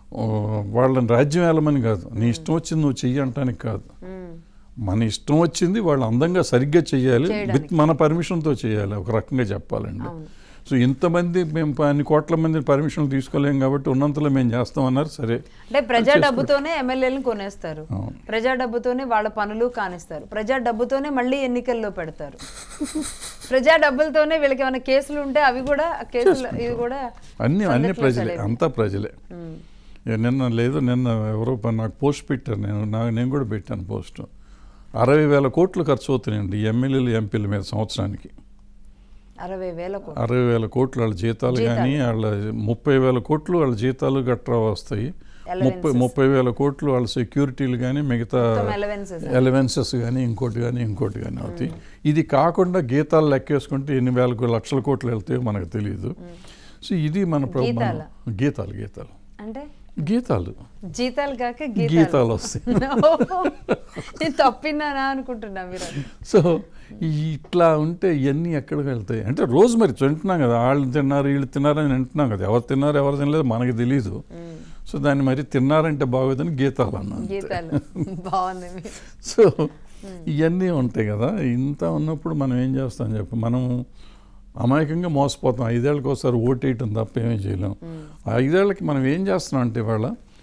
ఓ, వాళ్ళని రాజ్యం వెళ్ళమని కాదు నీ ఇష్టం వచ్చింది నువ్వు చెయ్యి అంటానికి కాదు మ్మ్. మన ఇష్టం వచ్చింది వాళ్ళు అందంగా సరిగ్గా చేయాలి చేయడానికి. విత్ మన పర్మిషన్తో చేయాలి ఒక రకంగా చెప్పాలండి అవును సో ఇంతమంది మేము ప- అన్ని కోట్ల మంది పర్మిషన్లు తీసుకోలేం కాబట్టి ఉన్నంతలో మేము చేస్తామన్నారు సరే అంటే ప్రజా డబ్బుతోనే ఎమ్మెల్యేలను కొనేస్తారు అవును. ప్రజా డబ్బుతోనే వాళ్ళ పనులు కానిస్తారు ప్రజా డబ్బుతోనే మళ్ళీ ఎన్నికల్లో పెడతారు ప్రజా డబ్బులతోనే వీళ్ళకి ఏమైనా కేసులు ఉంటే అవి కూడా ఆ కేసులు ఇవి కూడా అన్ని అన్ని సంఘటనలు ప్రజలే సరేవి. అంతా ప్రజలే మ్మ్. ఏ నిన్న లేదు నిన్న ఎవరో ప- నాకు పోస్ట్ పెట్టారు నేను నా నేను కూడా పెట్టాను పోస్ట్ అరవై వేల కోట్లు ఖర్చు అవుతున్నాయండి ఎమ్మెల్యేలు ఎంపీల మీద సంవత్సరానికి అరవై వేల కోట్లు అరవై వేల కోట్లు వాళ్ళ జీతాలు జీతాలు. కానీ వాళ్ళ ముప్పై వేల కోట్లు వాళ్ళ జీతాలు గట్రా వస్తాయి ముప్పై Allowances. ముప్పై వేల కోట్లు వాళ్ళ సెక్యూరిటీలు కానీ మిగతా మొత్తం allowances. ఎలవెన్సెస్ కానీ ఇంకోటి కానీ ఇంకోటి కానీ అవుతాయి ఇది కాకుండా గీతాలు లెక్కేసుకుంటే ఎన్ని వేల కో- లక్షల కోట్లు వెళ్తాయో మనకు తెలియదు సో ఇది మన ప్ర- మన- గీతాలా? గీతాలు గీతాలు అంటే గీతాలు జీతాలు కాక గీతాలు గీతాలు వస్తాయి నేను తప్పినానా అనుకుంటున్నా మీరు సో ఈ ఇట్లా ఉంటే ఇవన్నీ ఎక్కడికి వెళ్తాయి అంటే రోజు మరి తింటున్నాం కదా వాళ్ళు తిన్నారు వీళ్ళు తిన్నారని వింటున్నాం కదా ఎవరు తిన్నారు ఎవరు తినలేదు మనకి తెలియదు సో దాన్ని మరి తిన్నారంటే బాగోదని గీతాలు అన్నాను గీతాలు బాగుంది మీ- సో ఇవన్నీ ఉంటాయి కదా ఇంత ఉన్నప్పుడు మనం ఏం చేస్తాం చెప్పు మనం అమాయకంగా మోసపోతాం ఐదేళ్ళకి ఒకసారి ఓటేయటం తప్ప ఏమీ చేయలేం ఆ ఐదేళ్ళకి మనం ఏం చేస్తున్నాం అంటే ఇవాళ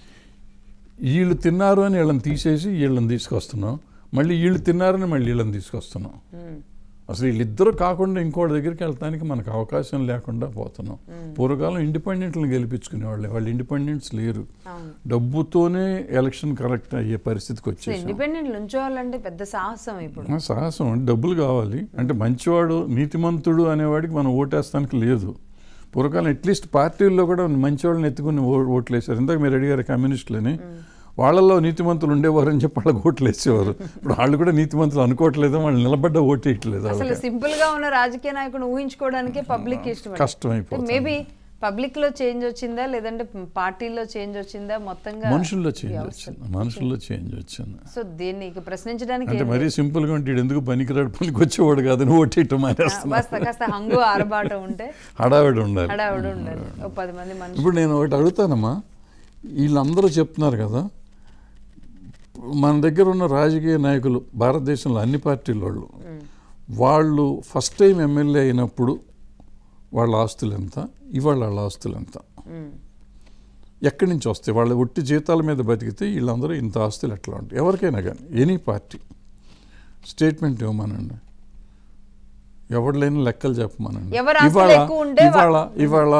వీళ్ళు తిన్నారు అని వీళ్ళని తీసేసి వీళ్ళని తీసుకొస్తున్నాం మళ్ళీ వీళ్ళు తిన్నారని మళ్ళీ వీళ్ళని తీసుకొస్తున్నాం మ్మ్. అసలు వీళ్ళిద్దరూ కాకుండా ఇంకోటి దగ్గరికి వెళ్ళడానికి మనకు అవకాశం లేకుండా పోతున్నాం పూర్వకాలం ఇండిపెండెంట్లను గెలిపించుకునేవాళ్ళే వాళ్ళు ఇండిపెండెంట్స్ లేరు అవును డబ్బుతోనే ఎలక్షన్ కరెక్ట్ అయ్యే పరిస్థితికి సో వచ్చేసాం ఇండిపెండెంట్ నుంచోవాలంటే పెద్ద సాహసం ఇప్పుడు ఆ సాహసం అంటే డబ్బులు కావాలి అంటే మంచివాడు నీతిమంతుడు అనేవాడికి మనం ఓటేస్తానికి లేదు పూర్వకాలం అట్లీస్ట్ పార్టీల్లో కూడా మంచివాళ్ళని ఎత్తుకుని ఓ- ఓట్లు వేశారు ఇందాక మీరు అడిగారు కమ్యూనిస్టులని వాళ్ళల్లో నీతిమంతులు ఉండేవారని చెప్పి వాళ్ళకి ఓట్లు వేసేవారు ఇప్పుడు వాళ్ళు కూడా నీతిమంతులు అనుకోవట్లేదు వాళ్ళు నిలబడ్డ ఓటు వేయట్లేదు అసలు వాళ్ళకి సింపుల్ గా ఉన్న రాజకీయ నాయకుడు ఊహించుకోవడానికే పబ్లిక్ ఇష్టం కష్టమైపోతుంది. మేబీ పబ్లిక్ లో చేంజ్ వచ్చిందా లేదంటే పార్టీలో చేంజ్ వచ్చిందా మొత్తంగా మనుషుల్లో చేంజ్ వ్యవస్థ. వచ్చింది మనుషుల్లో చేంజ్ వచ్చింది సో దీన్ని ఇక ప్రశ్నించడానికి అంటే ఏం మరీ సింపుల్గా ఉంటే ఈడు ఎందుకు పనికిరాడు పనికి వచ్చేవాడు కాదని ఓటేయటం లేదు. మానేస్తున్నా కాస్త కాస్త హంగు ఆరబాట ఉంటే హడావిడి ఉండాలి హడావుడు ఉండాలి ఒక పది మంది మనుషులు ఇప్పుడు నేను ఒకటి అడుగుతానమ్మా వీళ్ళందరూ చెప్తున్నారు కదా మన దగ్గర ఉన్న రాజకీయ నాయకులు భారతదేశంలో అన్ని పార్టీల వాళ్ళు వాళ్ళు ఫస్ట్ టైం ఎమ్మెల్యే అయినప్పుడు వాళ్ళ ఆస్తులు ఎంత ఇవాళ వాళ్ళ ఆస్తులు ఎంత మ్మ్. ఎక్కడి నుంచి వస్తాయి వాళ్ళ ఒట్టి జీతాల మీద బతికితే వీళ్ళందరూ ఇంత ఆస్తులు ఎట్లా ఉంటాయి ఎవరికైనా కానీ ఎనీ పార్టీ స్టేట్మెంట్ ఇవ్వమనండి ఎవరు లేని లెక్కలు చెప్పమనండి ఎవరి ఆస్తులు ఇవాళ ఎక్కువ ఉంటే వా- ఇవాళ ఇవాళ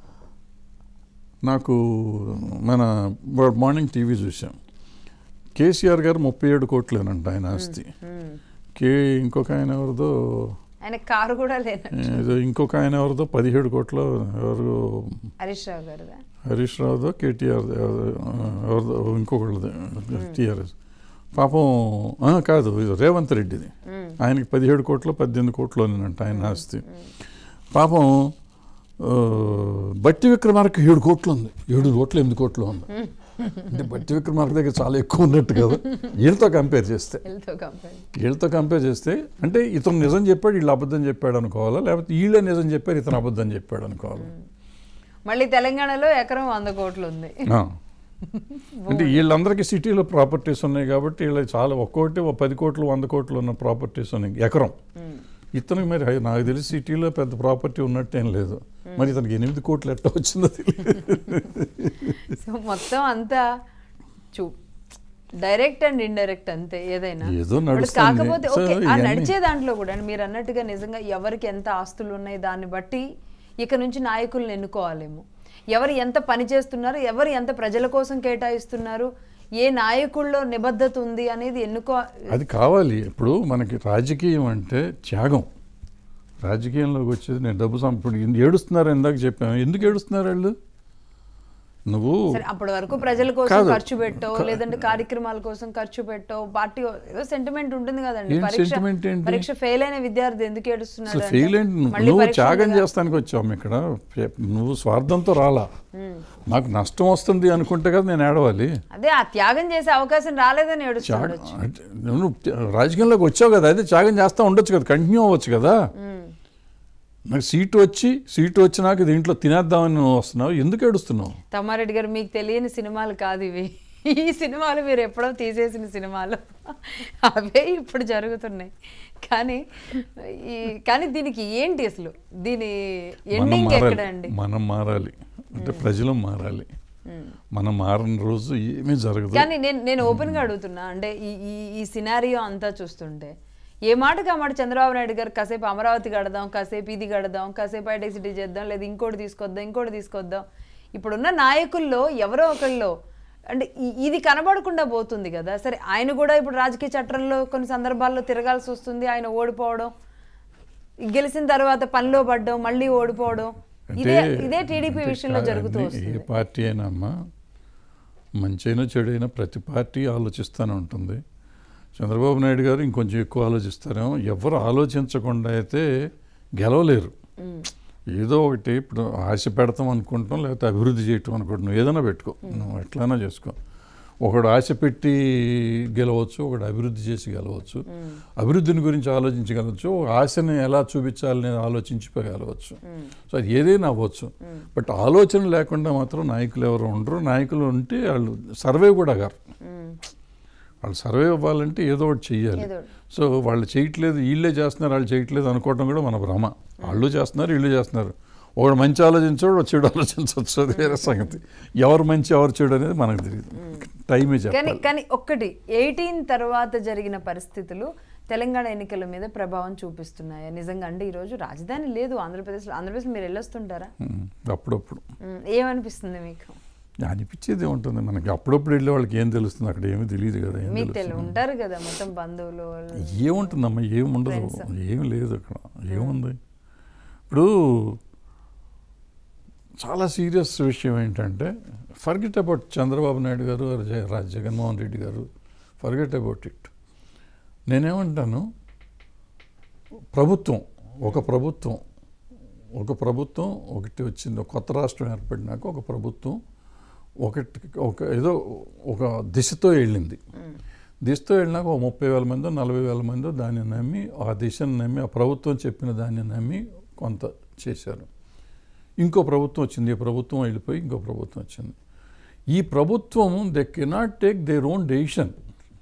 నాకు మన మార్నింగ్ టీవీ చూసాం కేసీఆర్ గారు ముప్పై ఏడు కోట్లేనంట ఆయన ఆస్తి మ్మ్. కే ఇంకొక ఆయన ఎవరిదో ఆయన కారు కూడా లేన ఏదో ఇంకొక ఆయన ఎవరిదో పదిహేడు కోట్లు ఎవరు హరీష్ రావు గారుదా హరీష్ రావుదో కేటీఆర్ ఎవరిదో ఇంకొకళ్ళది టీఆర్ఎస్ పాపం ఆ, కాదు ఇది రేవంత్ రెడ్డిది మ్మ్. ఆయనకి పదిహేడు కోట్లు పద్దెనిమిది కోట్లు అనంట ఆయన ఆస్తి పాపం ఆ, బట్టి విక్రమార్క ఏడు కోట్లు ఉంది ఏడు కోట్లు ఎనిమిది కోట్లు ఉంది అంటే బట్టి విక్రమార్క దగ్గర చాలా ఎక్కువ ఉన్నట్టు కదా వీళ్ళతో కంపేర్ చేస్తే వీళ్ళతో కంపేర్ వీళ్ళతో కంపేర్ చేస్తే అంటే ఇతను నిజం చెప్పాడు వీళ్ళు అబద్ధం చెప్పాడు అనుకోవాలా లేకపోతే వీళ్ళే నిజం చెప్పారు ఇతను అబద్ధం చెప్పాడు అనుకోవాలా మళ్ళీ తెలంగాణలో ఎకరం వంద కోట్లు ఉంది ఆ. అంటే వీళ్ళందరికీ సిటీలో ప్రాపర్టీస్ ఉన్నాయి కాబట్టి వీళ్ళ చాలా ఒక్కోటి ఓ పది కోట్లు వంద కోట్లు ఉన్న ప్రాపర్టీస్ ఉన్నాయి ఎకరం మ్మ్. ఇతనికి మరి హై- నాకు తెలిసి సిటీలో పెద్ద ప్రాపర్టీ ఉన్నట్టేం లేదు మరి ఇతనికి ఎనిమిది కోట్లు ఎట్లా వచ్చిందో తెలియదు సో మొత్తం అంతా చూ డైరెక్ట్ అండ్ ఇండైరెక్ట్ అంతే ఏదైనా ఏదో ఇప్పుడు నడుస్తుంది. కాకపోతే సో ఓకే ఆ ఇవన్నీ- నడిచే దాంట్లో కూడా మీరు అన్నట్టుగా నిజంగా ఎవరికి ఎంత ఆస్తులు ఉన్నాయి దాన్ని బట్టి ఇక నుంచి నాయకులను ఎన్నుకోవాలేమో ఎవరు ఎంత పని చేస్తున్నారు ఎవరు ఎంత ప్రజల కోసం కేటాయిస్తున్నారు ఏ నాయకుల్లో నిబద్ధత ఉంది అనేది ఎన్నుకో అది కావాలి ఇప్పుడు మనకి రాజకీయం అంటే త్యాగం రాజకీయంలోకి వచ్చేది నేను డబ్బు సంపడు ఏడుస్తున్నారు ఇందాక చెప్పాను ఎందుకు ఏడుస్తున్నారు వాళ్ళు నువ్వు సరే అప్పటి వరకు ప్రజల కోసం కాదు. ఖర్చు పెట్టో లేదంటే కార్యక్రమాల కోసం ఖర్చు పెట్టో పార్టీ ఏదో సెంటిమెంట్ ఉంటుంది కదండి ఏం పరీక్ష sentiment ఏంటి? పరీక్ష ఫెయిల్ అయిన విద్యార్థి ఎందుకు ఏడుస్తున్నాడు అసలు అంటే, ఫెయిల్ ఏంటి మళ్ళీ నువ్వు పరీక్ష త్యాగం ఉంది కదా. చేస్తానికి వచ్చావు ఇక్కడ నువ్వు స్వార్థంతో రాలా నాకు నష్టం వస్తుంది అనుకుంటే కదా నేను ఏడవాలి అదే ఆ త్యాగం చేసే అవకాశం రాలేదని ఏడుస్తున్నాడు త్యాగం అంటే నువ్వు రాజకీయంలోకి వచ్చావు కదా అదే త్యాగం చేస్తా ఉండొచ్చు కదా కంటిన్యూ అవ్వచ్చు కదా నాకు సీటు వచ్చి సీటు వచ్చినాక దీంట్లో తినేద్దామని నువ్వు వస్తున్నావు ఎందుకు ఏడుస్తున్నావు తమ్మారెడ్డి గారు మీకు తెలియని సినిమాలు కాదు ఇవి ఈ సినిమాలు మీరు ఎప్పుడో తీసేసిన సినిమాలు అవే ఇప్పుడు జరుగుతున్నాయి కానీ ఈ కానీ దీనికి ఏంటి అసలు దీని మనం ఎండింగ్ ఎక్కడ మారాలి అండి మనం మారాలి అంటే ప్రజలు మారాలి మనం మారని రోజు ఏమీ జరగదు కానీ నేను నేను ఓపెన్గా అడుగుతున్నా అంటే ఈ ఈ ఈ సినారియో అంతా చూస్తుంటే ఏ మాటకి ఆ మాట చంద్రబాబు నాయుడు గారు కాసేపు అమరావతి కడదాం కాసేపు ఇది కడదాం కాసేపు హైటెక్ సిటీ చేద్దాం లేదా ఇంకోటి తీసుకొద్దాం ఇంకోటి తీసుకొద్దాం ఇప్పుడున్న నాయకుల్లో ఎవరో ఒకళ్ళు అంటే ఈ- ఇది కనబడకుండా పోతుంది కదా సరే ఆయన కూడా ఇప్పుడు రాజకీయ చట్టంలో కొన్ని సందర్భాల్లో తిరగాల్సి వస్తుంది ఆయన ఓడిపోవడం గెలిచిన తర్వాత పనిలో పడ్డం మళ్ళీ ఓడిపోవడం ఇదే ఇదే టీడీపీ అంటే విషయంలో కా- జరుగుతూ అన్ని- వస్తుంది ఏ పార్టీ అయినా అమ్మా మంచైనా చెడైనా ప్రతి పార్టీ ఆలోచిస్తూనే ఉంటుంది చంద్రబాబు నాయుడు గారు ఇంకొంచెం ఎక్కువ ఆలోచిస్తారేమో ఎవరు ఆలోచించకుండా అయితే గెలవలేరు ఏదో ఒకటి ఇప్పుడు ఆశ పెడతాం అనుకుంటాం లేకపోతే అభివృద్ధి చేయటం అనుకుంటున్నాం ఏదైనా పెట్టుకో నువ్వు ఎట్లైనా చేసుకో ఒకడు ఆశ పెట్టి గెలవచ్చు ఒకడు అభివృద్ధి చేసి గెలవచ్చు అభివృద్ధిని గురించి ఆలోచించగలవచ్చు ఒక ఆశని ఎలా చూపించాలని ఆలోచించిపోగలవచ్చు సో అది ఏదైనా అవ్వచ్చు బట్ ఆలోచన లేకుండా మాత్రం నాయకులు ఎవరు ఉండరు నాయకులు ఉంటే వాళ్ళు సర్వే కూడా గారు ఉమ్. వాళ్ళు సర్వే అవ్వాలంటే ఏదో ఒకటి చెయ్యాలి ఏదో ఒకటి. సో వాళ్ళు చేయట్లేదు వీళ్ళే చేస్తున్నారు వాళ్ళు చేయట్లేదు అనుకోవటం కూడా మన భ్రమ వాళ్ళు చేస్తున్నారు వీళ్ళు చేస్తున్నారు ఒకడు మంచి ఆలోచించాడు ఒకడు చెడు ఆలోచించవచ్చు అది వేరే సంగతి ఎవరు మంచి ఎవరు చెడు అనేది మనకు తెలియదు టైమే కానీ చెప్పాలి కానీ ఒక్కటి ఎయిటీన్ తర్వాత జరిగిన పరిస్థితులు తెలంగాణ ఎన్నికల మీద ప్రభావం చూపిస్తున్నాయా నిజంగా అంటే ఈరోజు రాజధాని లేదు ఆంధ్రప్రదేశ్లో ఆంధ్రప్రదేశ్ మీరు వెళ్ళొస్తుంటారా ఉమ్, అప్పుడప్పుడు ఉమ్, ఏమనిపిస్తుంది మీకు అనిపించేది ఉంటుంది మనకి అప్పుడప్పుడు వెళ్ళే వాళ్ళకి ఏం తెలుస్తుంది అక్కడ ఏమీ తెలియదు కదా ఏం మీకు తెలు తెలుస్తుంది ఉంటారు కదా మొత్తం బంధువులు ఏముంటుందమ్మా ఏం ఉండదు Friends. ఏం లేదు అక్కడ ఏముంది ఇప్పుడు చాలా సీరియస్ విషయం ఏంటంటే ఫర్గెట్ అబౌట్ చంద్రబాబు నాయుడు గారు or జగ- రా- జగన్మోహన్ రెడ్డి గారు ఫర్గెట్ అబౌట్ ఇట్ నేనేమంటాను ప్రభుత్వం ఒక ప్రభుత్వం ఒక ప్రభుత్వం ఒకటి వచ్చింది ఒక కొత్త రాష్ట్రం ఏర్పడినాక ఒక ప్రభుత్వం ఒకటి ఒక ఏదో ఒక దిశతో వెళ్ళింది దిశతో వెళ్ళినాక ఒక ముప్పై వేల మందో నలభై వేల మందో దాన్ని నమ్మి ఆ దిశను నమ్మి ఆ ప్రభుత్వం చెప్పిన దాన్ని నమ్మి కొంత చేశారు ఇంకో ప్రభుత్వం వచ్చింది ఈ ప్రభుత్వం వెళ్ళిపోయి ఇంకో ప్రభుత్వం వచ్చింది ఈ ప్రభుత్వం they cannot take their own decision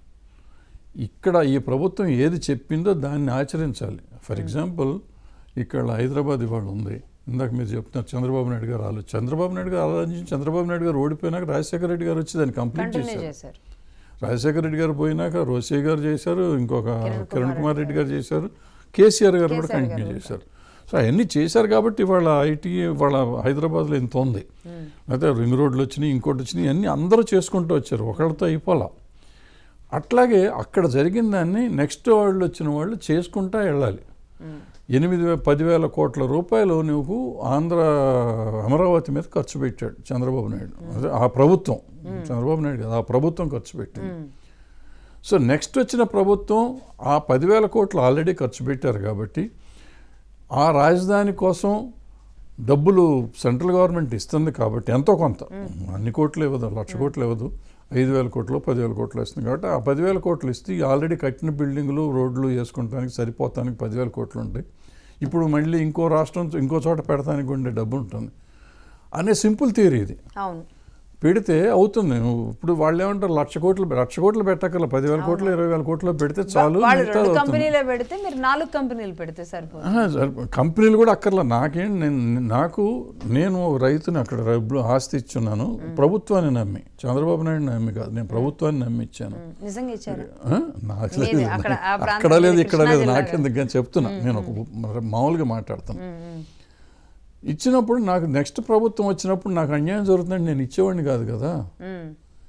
ఇక్కడ ఈ ప్రభుత్వం ఏది చెప్పిందో దాన్ని ఆచరించాలి ఫర్ ఎగ్జాంపుల్ ఇక్కడ హైదరాబాద్ ఇవాళ ఉంది ఇందాక మీరు చెప్తున్నారు చంద్రబాబు నాయుడు గారు ఆలోచన చంద్రబాబు నాయుడు గారు ఆలోచించి చంద్రబాబు నాయుడు గారు ఓడిపోయినాక రాజశేఖర రెడ్డి గారు వచ్చి దాన్ని కంప్లీట్ కంటిన్యూ చేశారు చేశారు రాజశేఖర రెడ్డి గారు పోయినాక రోసయ్య గారు చేశారు ఇంకొక కిరణ్ కిరణ్ కుమార్ కుమార్ రెడ్డి గారు చేశారు కేసీఆర్ గారు కూడా కేసీఆర్ కంటిన్యూ గారు చేశారు సో అవన్నీ చేశారు కాబట్టి ఇవాళ ఐటీ వాళ్ళ హైదరాబాద్లో ఇంత ఉంది అయితే రింగ్ రోడ్లు వచ్చినాయి ఇంకోటి వచ్చినాయి అన్నీ అందరూ చేసుకుంటూ వచ్చారు ఒకళ్ళతో అయిపోలా అట్లాగే అక్కడ జరిగిన దాన్ని నెక్స్ట్ వాళ్ళు వచ్చిన వాళ్ళు చేసుకుంటా వెళ్ళాలి ఎనిమిది వే పదివేల కోట్ల రూపాయలు నువ్వు ఆంధ్ర అమరావతి మీద ఖర్చు పెట్టాడు చంద్రబాబు నాయుడు అదే ఆ ప్రభుత్వం చంద్రబాబు నాయుడు కదా ఆ ప్రభుత్వం ఖర్చు పెట్టింది సో నెక్స్ట్ వచ్చిన ప్రభుత్వం ఆ పదివేల కోట్లు ఆల్రెడీ ఖర్చు పెట్టారు కాబట్టి ఆ రాజధాని కోసం డబ్బులు సెంట్రల్ గవర్నమెంట్ ఇస్తుంది కాబట్టి ఎంతో కొంత అన్ని కోట్లు ఇవ్వదు లక్ష కోట్లు ఇవ్వదు ఐదు వేల కోట్లు పదివేల కోట్లు ఇస్తుంది కాబట్టి ఆ పదివేల కోట్లు ఇస్తే ఆల్రెడీ కట్టిన బిల్డింగులు రోడ్లు వేసుకుంటానికి సరిపోతానికి పదివేల కోట్లు ఉంటాయి ఇప్పుడు మళ్ళీ ఇంకో రాష్ట్రం ఇంకో చోట పెడతానికి ఉండే డబ్బు ఉంటుంది అనే సింపుల్ థియరీ ఇది అవును పెడితే అవుతుంది నువ్వు ఇప్పుడు వాళ్ళు ఏమంటారు లక్ష కోట్లు లక్ష కోట్లు పెట్టక్కర్ల పదివేల కోట్లు ఇరవై వేల కోట్లు పెడితే చాలు వాళ్ళు మిగతాది రెండు అవుతుంది. కంపెనీలే పెడితే మీరు నాలుగు కంపెనీలు పెడితే సరిపోతుంది ఆహా, సరే, కంపెనీలు కూడా అక్కర్లా నాకేం నేను నాకు నేను ఒక రైతుని అక్కడ డబ్బులు ఆస్తి ఇచ్చున్నాను ప్రభుత్వాన్ని నమ్మి చంద్రబాబు నాయుడు నమ్మి కాదు నేను ప్రభుత్వాన్ని నమ్మి ఇచ్చాను ఉమ్, నిజంగా ఇచ్చారు ఆ? నాకు లేదు, లేదు అక్కడ ఆ ప్రాంతం అక్కడ లేదు మీది ఇక్కడ కృష్ణా లేదు జిల్లా నాకెందుకు కానీ చెప్తున్నా నేను ఒక మరి మామూలుగా మాట్లాడతాను ఉమ్, ఉమ్, ఇచ్చినప్పుడు నాకు నెక్స్ట్ ప్రభుత్వం వచ్చినప్పుడు నాకు అన్యాయం జరుగుతుందంటే నేను ఇచ్చేవాడిని కాదు కదా ఉమ్,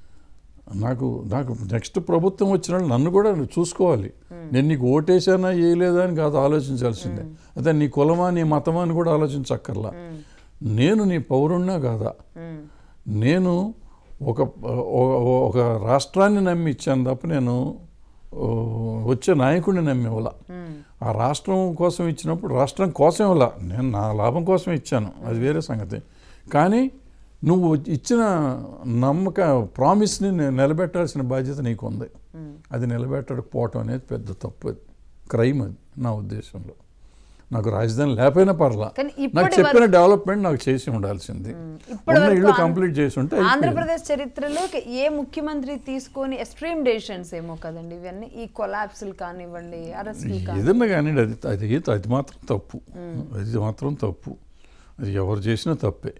నాకు నాకు నెక్స్ట్ ప్రభుత్వం వచ్చిన వాళ్ళు నన్ను కూడా చూసుకోవాలి నేను నీకు ఓటేసానా వేయలేదా అని కాదు ఆలోచించాల్సిందే అదే నీ కులమా నీ మతమా అని కూడా ఆలోచించక్కర్లా నేను నీ పౌరుణ్ణా కాదా ఉమ్, నేను ఒక ఓ- ఒక రాష్ట్రాన్ని నమ్మి ఇచ్చాను తప్ప నేను ఓ, వచ్చే నాయకుడిని నమ్మి ఇవ్వాల ఉమ్, ఆ రాష్ట్రం కోసం ఇచ్చినప్పుడు రాష్ట్రం కోసం ఇవ్వాల నేను నా లాభం కోసం ఇచ్చాను అది వేరే సంగతి కానీ నువ్వు ఇచ్చిన నమ్మక ప్రామిస్ని నేను నిలబెట్టాల్సిన బాధ్యత నీకు ఉంది ఉమ్. అది నిలబెట్టకపోవటం అనేది పెద్ద తప్పు అది క్రైమ్ అది నా ఉద్దేశంలో నాకు రాజధాని లేకపోయినా పర్లా కానీ నాకు ఇప్పటి చెప్పిన డెవలప్మెంట్ నాకు చేసి ఉండాల్సింది ఇప్పటి ఉన్న వరకు ఇల్లు ఆంధ్ర- కంప్లీట్ చేసి ఉంటే అయిపోయేది. ఆంధ్రప్రదేశ్ చరిత్రలో ఏ ముఖ్యమంత్రి తీసుకొని ఎక్స్ట్రీమ్ డెసిషన్స్ ఏమో కదండి ఇవన్నీ ఈ కొలాప్స్లు కానివ్వండి అరెస్టులు కానివ్వండి ఏదన్నా కానీ అది అది అది మాత్రం తప్పు అది మాత్రం తప్పు అది ఎవరు చేసినా తప్పే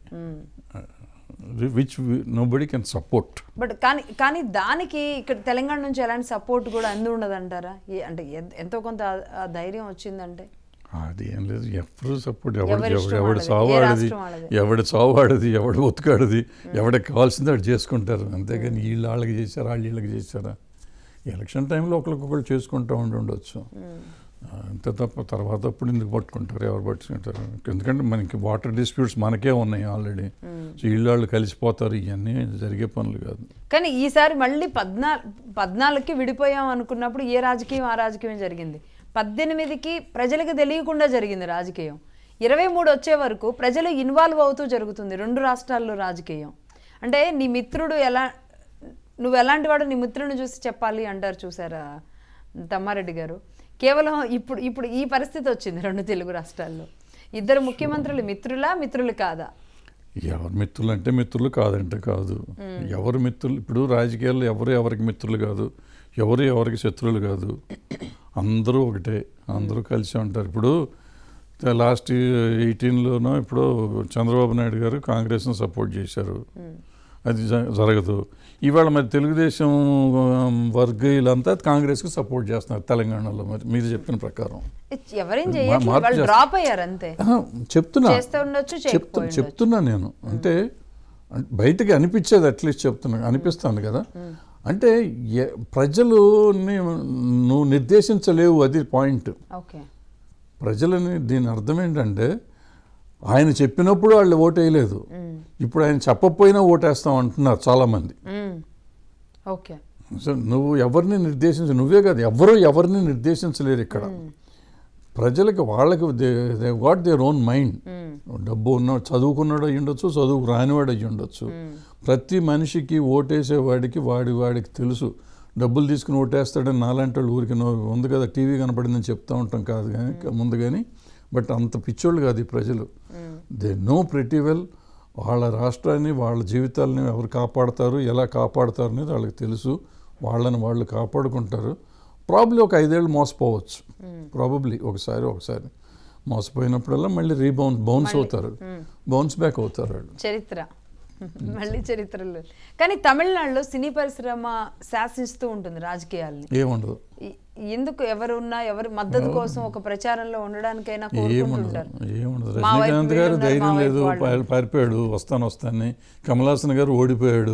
which nobody can support but కానీ కానీ దానికి ఇక్కడ తెలంగాణ నుంచి ఎలాంటి సపోర్ట్ కూడా అంది ఉండదంటారా ఏ- అంటే ఎన్- ఎంతో కొంత ఆ- ఆ ధైర్యం వచ్చిందంటే అది ఏం లేదు ఎవరు సపోర్ట్ ఎవడు ఎవరి ఇష్టం ఎవడు వాళ్ళది, ఏ సావాడది రాష్ట్రం వాళ్ళది. ఎవడు సావాడది ఎవడు ఒత్తుకాడది ఎవడికి కావాల్సింది వాడు చేసుకుంటారు అంతేగాని వీళ్ళు వాళ్ళకి చేశారా వాళ్ళు వీళ్ళకి చేశారా ఎలక్షన్ టైంలో ఒకరికొకరు చేసుకుంటూ ఉండి ఉండొచ్చు ఆ, అంతే తప్ప తర్వాత అప్పుడు ఎందుకు పట్టుకుంటారు ఎవరు పట్టుకుంటారు ఎందుకంటే మనకి వాటర్ డిస్ప్యూట్స్ మనకే ఉన్నాయి ఆల్రెడీ సో వీళ్ళు వాళ్ళు కలిసిపోతారు ఇవన్నీ జరిగే పనులు కాదు కానీ ఈసారి మళ్ళీ పద్నా పద్నాలుగుకి విడిపోయాం అనుకున్నప్పుడు ఏ రాజకీయం ఆ రాజకీయం జరిగింది పద్దెనిమిదికి ప్రజలకు తెలియకుండా జరిగింది రాజకీయం ఇరవై మూడు వచ్చే వరకు ప్రజలు ఇన్వాల్వ్ అవుతూ జరుగుతుంది రెండు రాష్ట్రాల్లో రాజకీయం అంటే నీ మిత్రుడు ఎలా నువ్వు ఎలాంటి వాడు నీ మిత్రుడిని చూసి చెప్పాలి అంటారు చూసారా తమ్మారెడ్డి గారు కేవలం ఇప్పుడు ఇప్పుడు ఈ పరిస్థితి వచ్చింది రెండు తెలుగు రాష్ట్రాల్లో ఇద్దరు ముఖ్యమంత్రులు మిత్రులా మిత్రులు కాదా ఎవరు మిత్రులు అంటే మిత్రులు కాదంటే కాదు ఎవరు మిత్రులు ఇప్పుడు రాజకీయాల్లో ఎవరు ఎవరికి మిత్రులు కాదు ఎవరు ఎవరికి శత్రువులు కాదు అందరూ ఒకటే అందరూ కలిసి ఉంటారు ఇప్పుడు లాస్ట్ ఎయిటీన్లోనో ఇప్పుడు చంద్రబాబు నాయుడు గారు కాంగ్రెస్ను సపోర్ట్ చేశారు అది జ- జరగదు ఇవాళ మరి తెలుగుదేశం వర్గీయులంతా కాంగ్రెస్కి సపోర్ట్ చేస్తున్నారు తెలంగాణలో మరి మీరు చెప్పిన ప్రకారం ఇచ్- ఎవరేం మా- చేయట్లేదు మార్పు వాళ్ళు చేస్తా- డ్రాప్ అయ్యారు అంతే ఆహా, చెప్తున్నా చేస్తూ ఉండొచ్చు చెప్తు చేయకపోయి ఉండొచ్చు. చెప్తున్నా నేను అంటే అంటే బయటకి అనిపించేది అట్లీస్ట్ చెప్తున్నా అనిపిస్తాను కదా అంటే ఎ- ప్రజలుని నువ్వు నిర్దేశించలేవు అది పాయింట్ ఓకే ప్రజలని దీని అర్థం ఏంటంటే ఆయన చెప్పినప్పుడు వాళ్ళు ఓటు వేయలేదు ఇప్పుడు ఆయన చెప్పకపోయినా ఓటేస్తాం అంటున్నారు చాలామంది మ్మ్. ఓకే సో నువ్వు ఎవరిని నిర్దేశించ నువ్వే కాదు ఎవరు ఎవరిని నిర్దేశించలేరు ఇక్కడ ప్రజలకు వాళ్ళకి they got their own mind డబ్బు ఉన్న చదువుకున్నాడు అయ్యి ఉండొచ్చు చదువు రానివాడు అయ్యి ఉండొచ్చు ప్రతి మనిషికి ఓటేసేవాడికి వాడి వాడికి తెలుసు డబ్బులు తీసుకుని ఓటేస్తాడని నాలాంటి వాళ్ళు ఊరికి నో- ఉంది కదా టీవీ కనపడిందని చెప్తా ఉంటాం కాదు కానీ ముందు కానీ బట్ అంత పిచ్చోళ్ళు కాదు ఈ ప్రజలు దే నో ప్రిటీ వెల్ వాళ్ళ రాష్ట్రాన్ని వాళ్ళ జీవితాలని ఎవరు కాపాడతారు ఎలా కాపాడతారు అనేది వాళ్ళకి తెలుసు వాళ్ళని వాళ్ళు కాపాడుకుంటారు ప్రాబ్లీ ఒక ఐదేళ్ళు మోసపోవచ్చు ప్రాబబ్లీ ఒకసారి ఒకసారి మోసపోయినప్పుడల్లా మళ్ళీ రీబౌన్స్ బౌన్స్ అవుతారు బౌన్స్ బ్యాక్ అవుతారు వాళ్ళు చరిత్ర మళ్ళీ చరిత్రలో కానీ తమిళనాడులో సినీ పరిశ్రమ శాసిస్తూ ఉంటుంది రాజకీయాల్ని ఏముండదు ఈ- ఎందుకు ఎవరు ఉన్నా ఎవరి మద్దతు కోసం ఒక ప్రచారంలో ఉండడానికైనా ఏముండదు కోరుకుంటుంటారు ఏముండదు మా వైపు రజనీకాంత్ గారు వీళ్ళున్నారు, ధైర్యం మా వైపు లేదు వాళ్ళు. పారి- పారిపోయాడు వస్తాను వస్తానని కమలాసన్ గారు ఓడిపోయాడు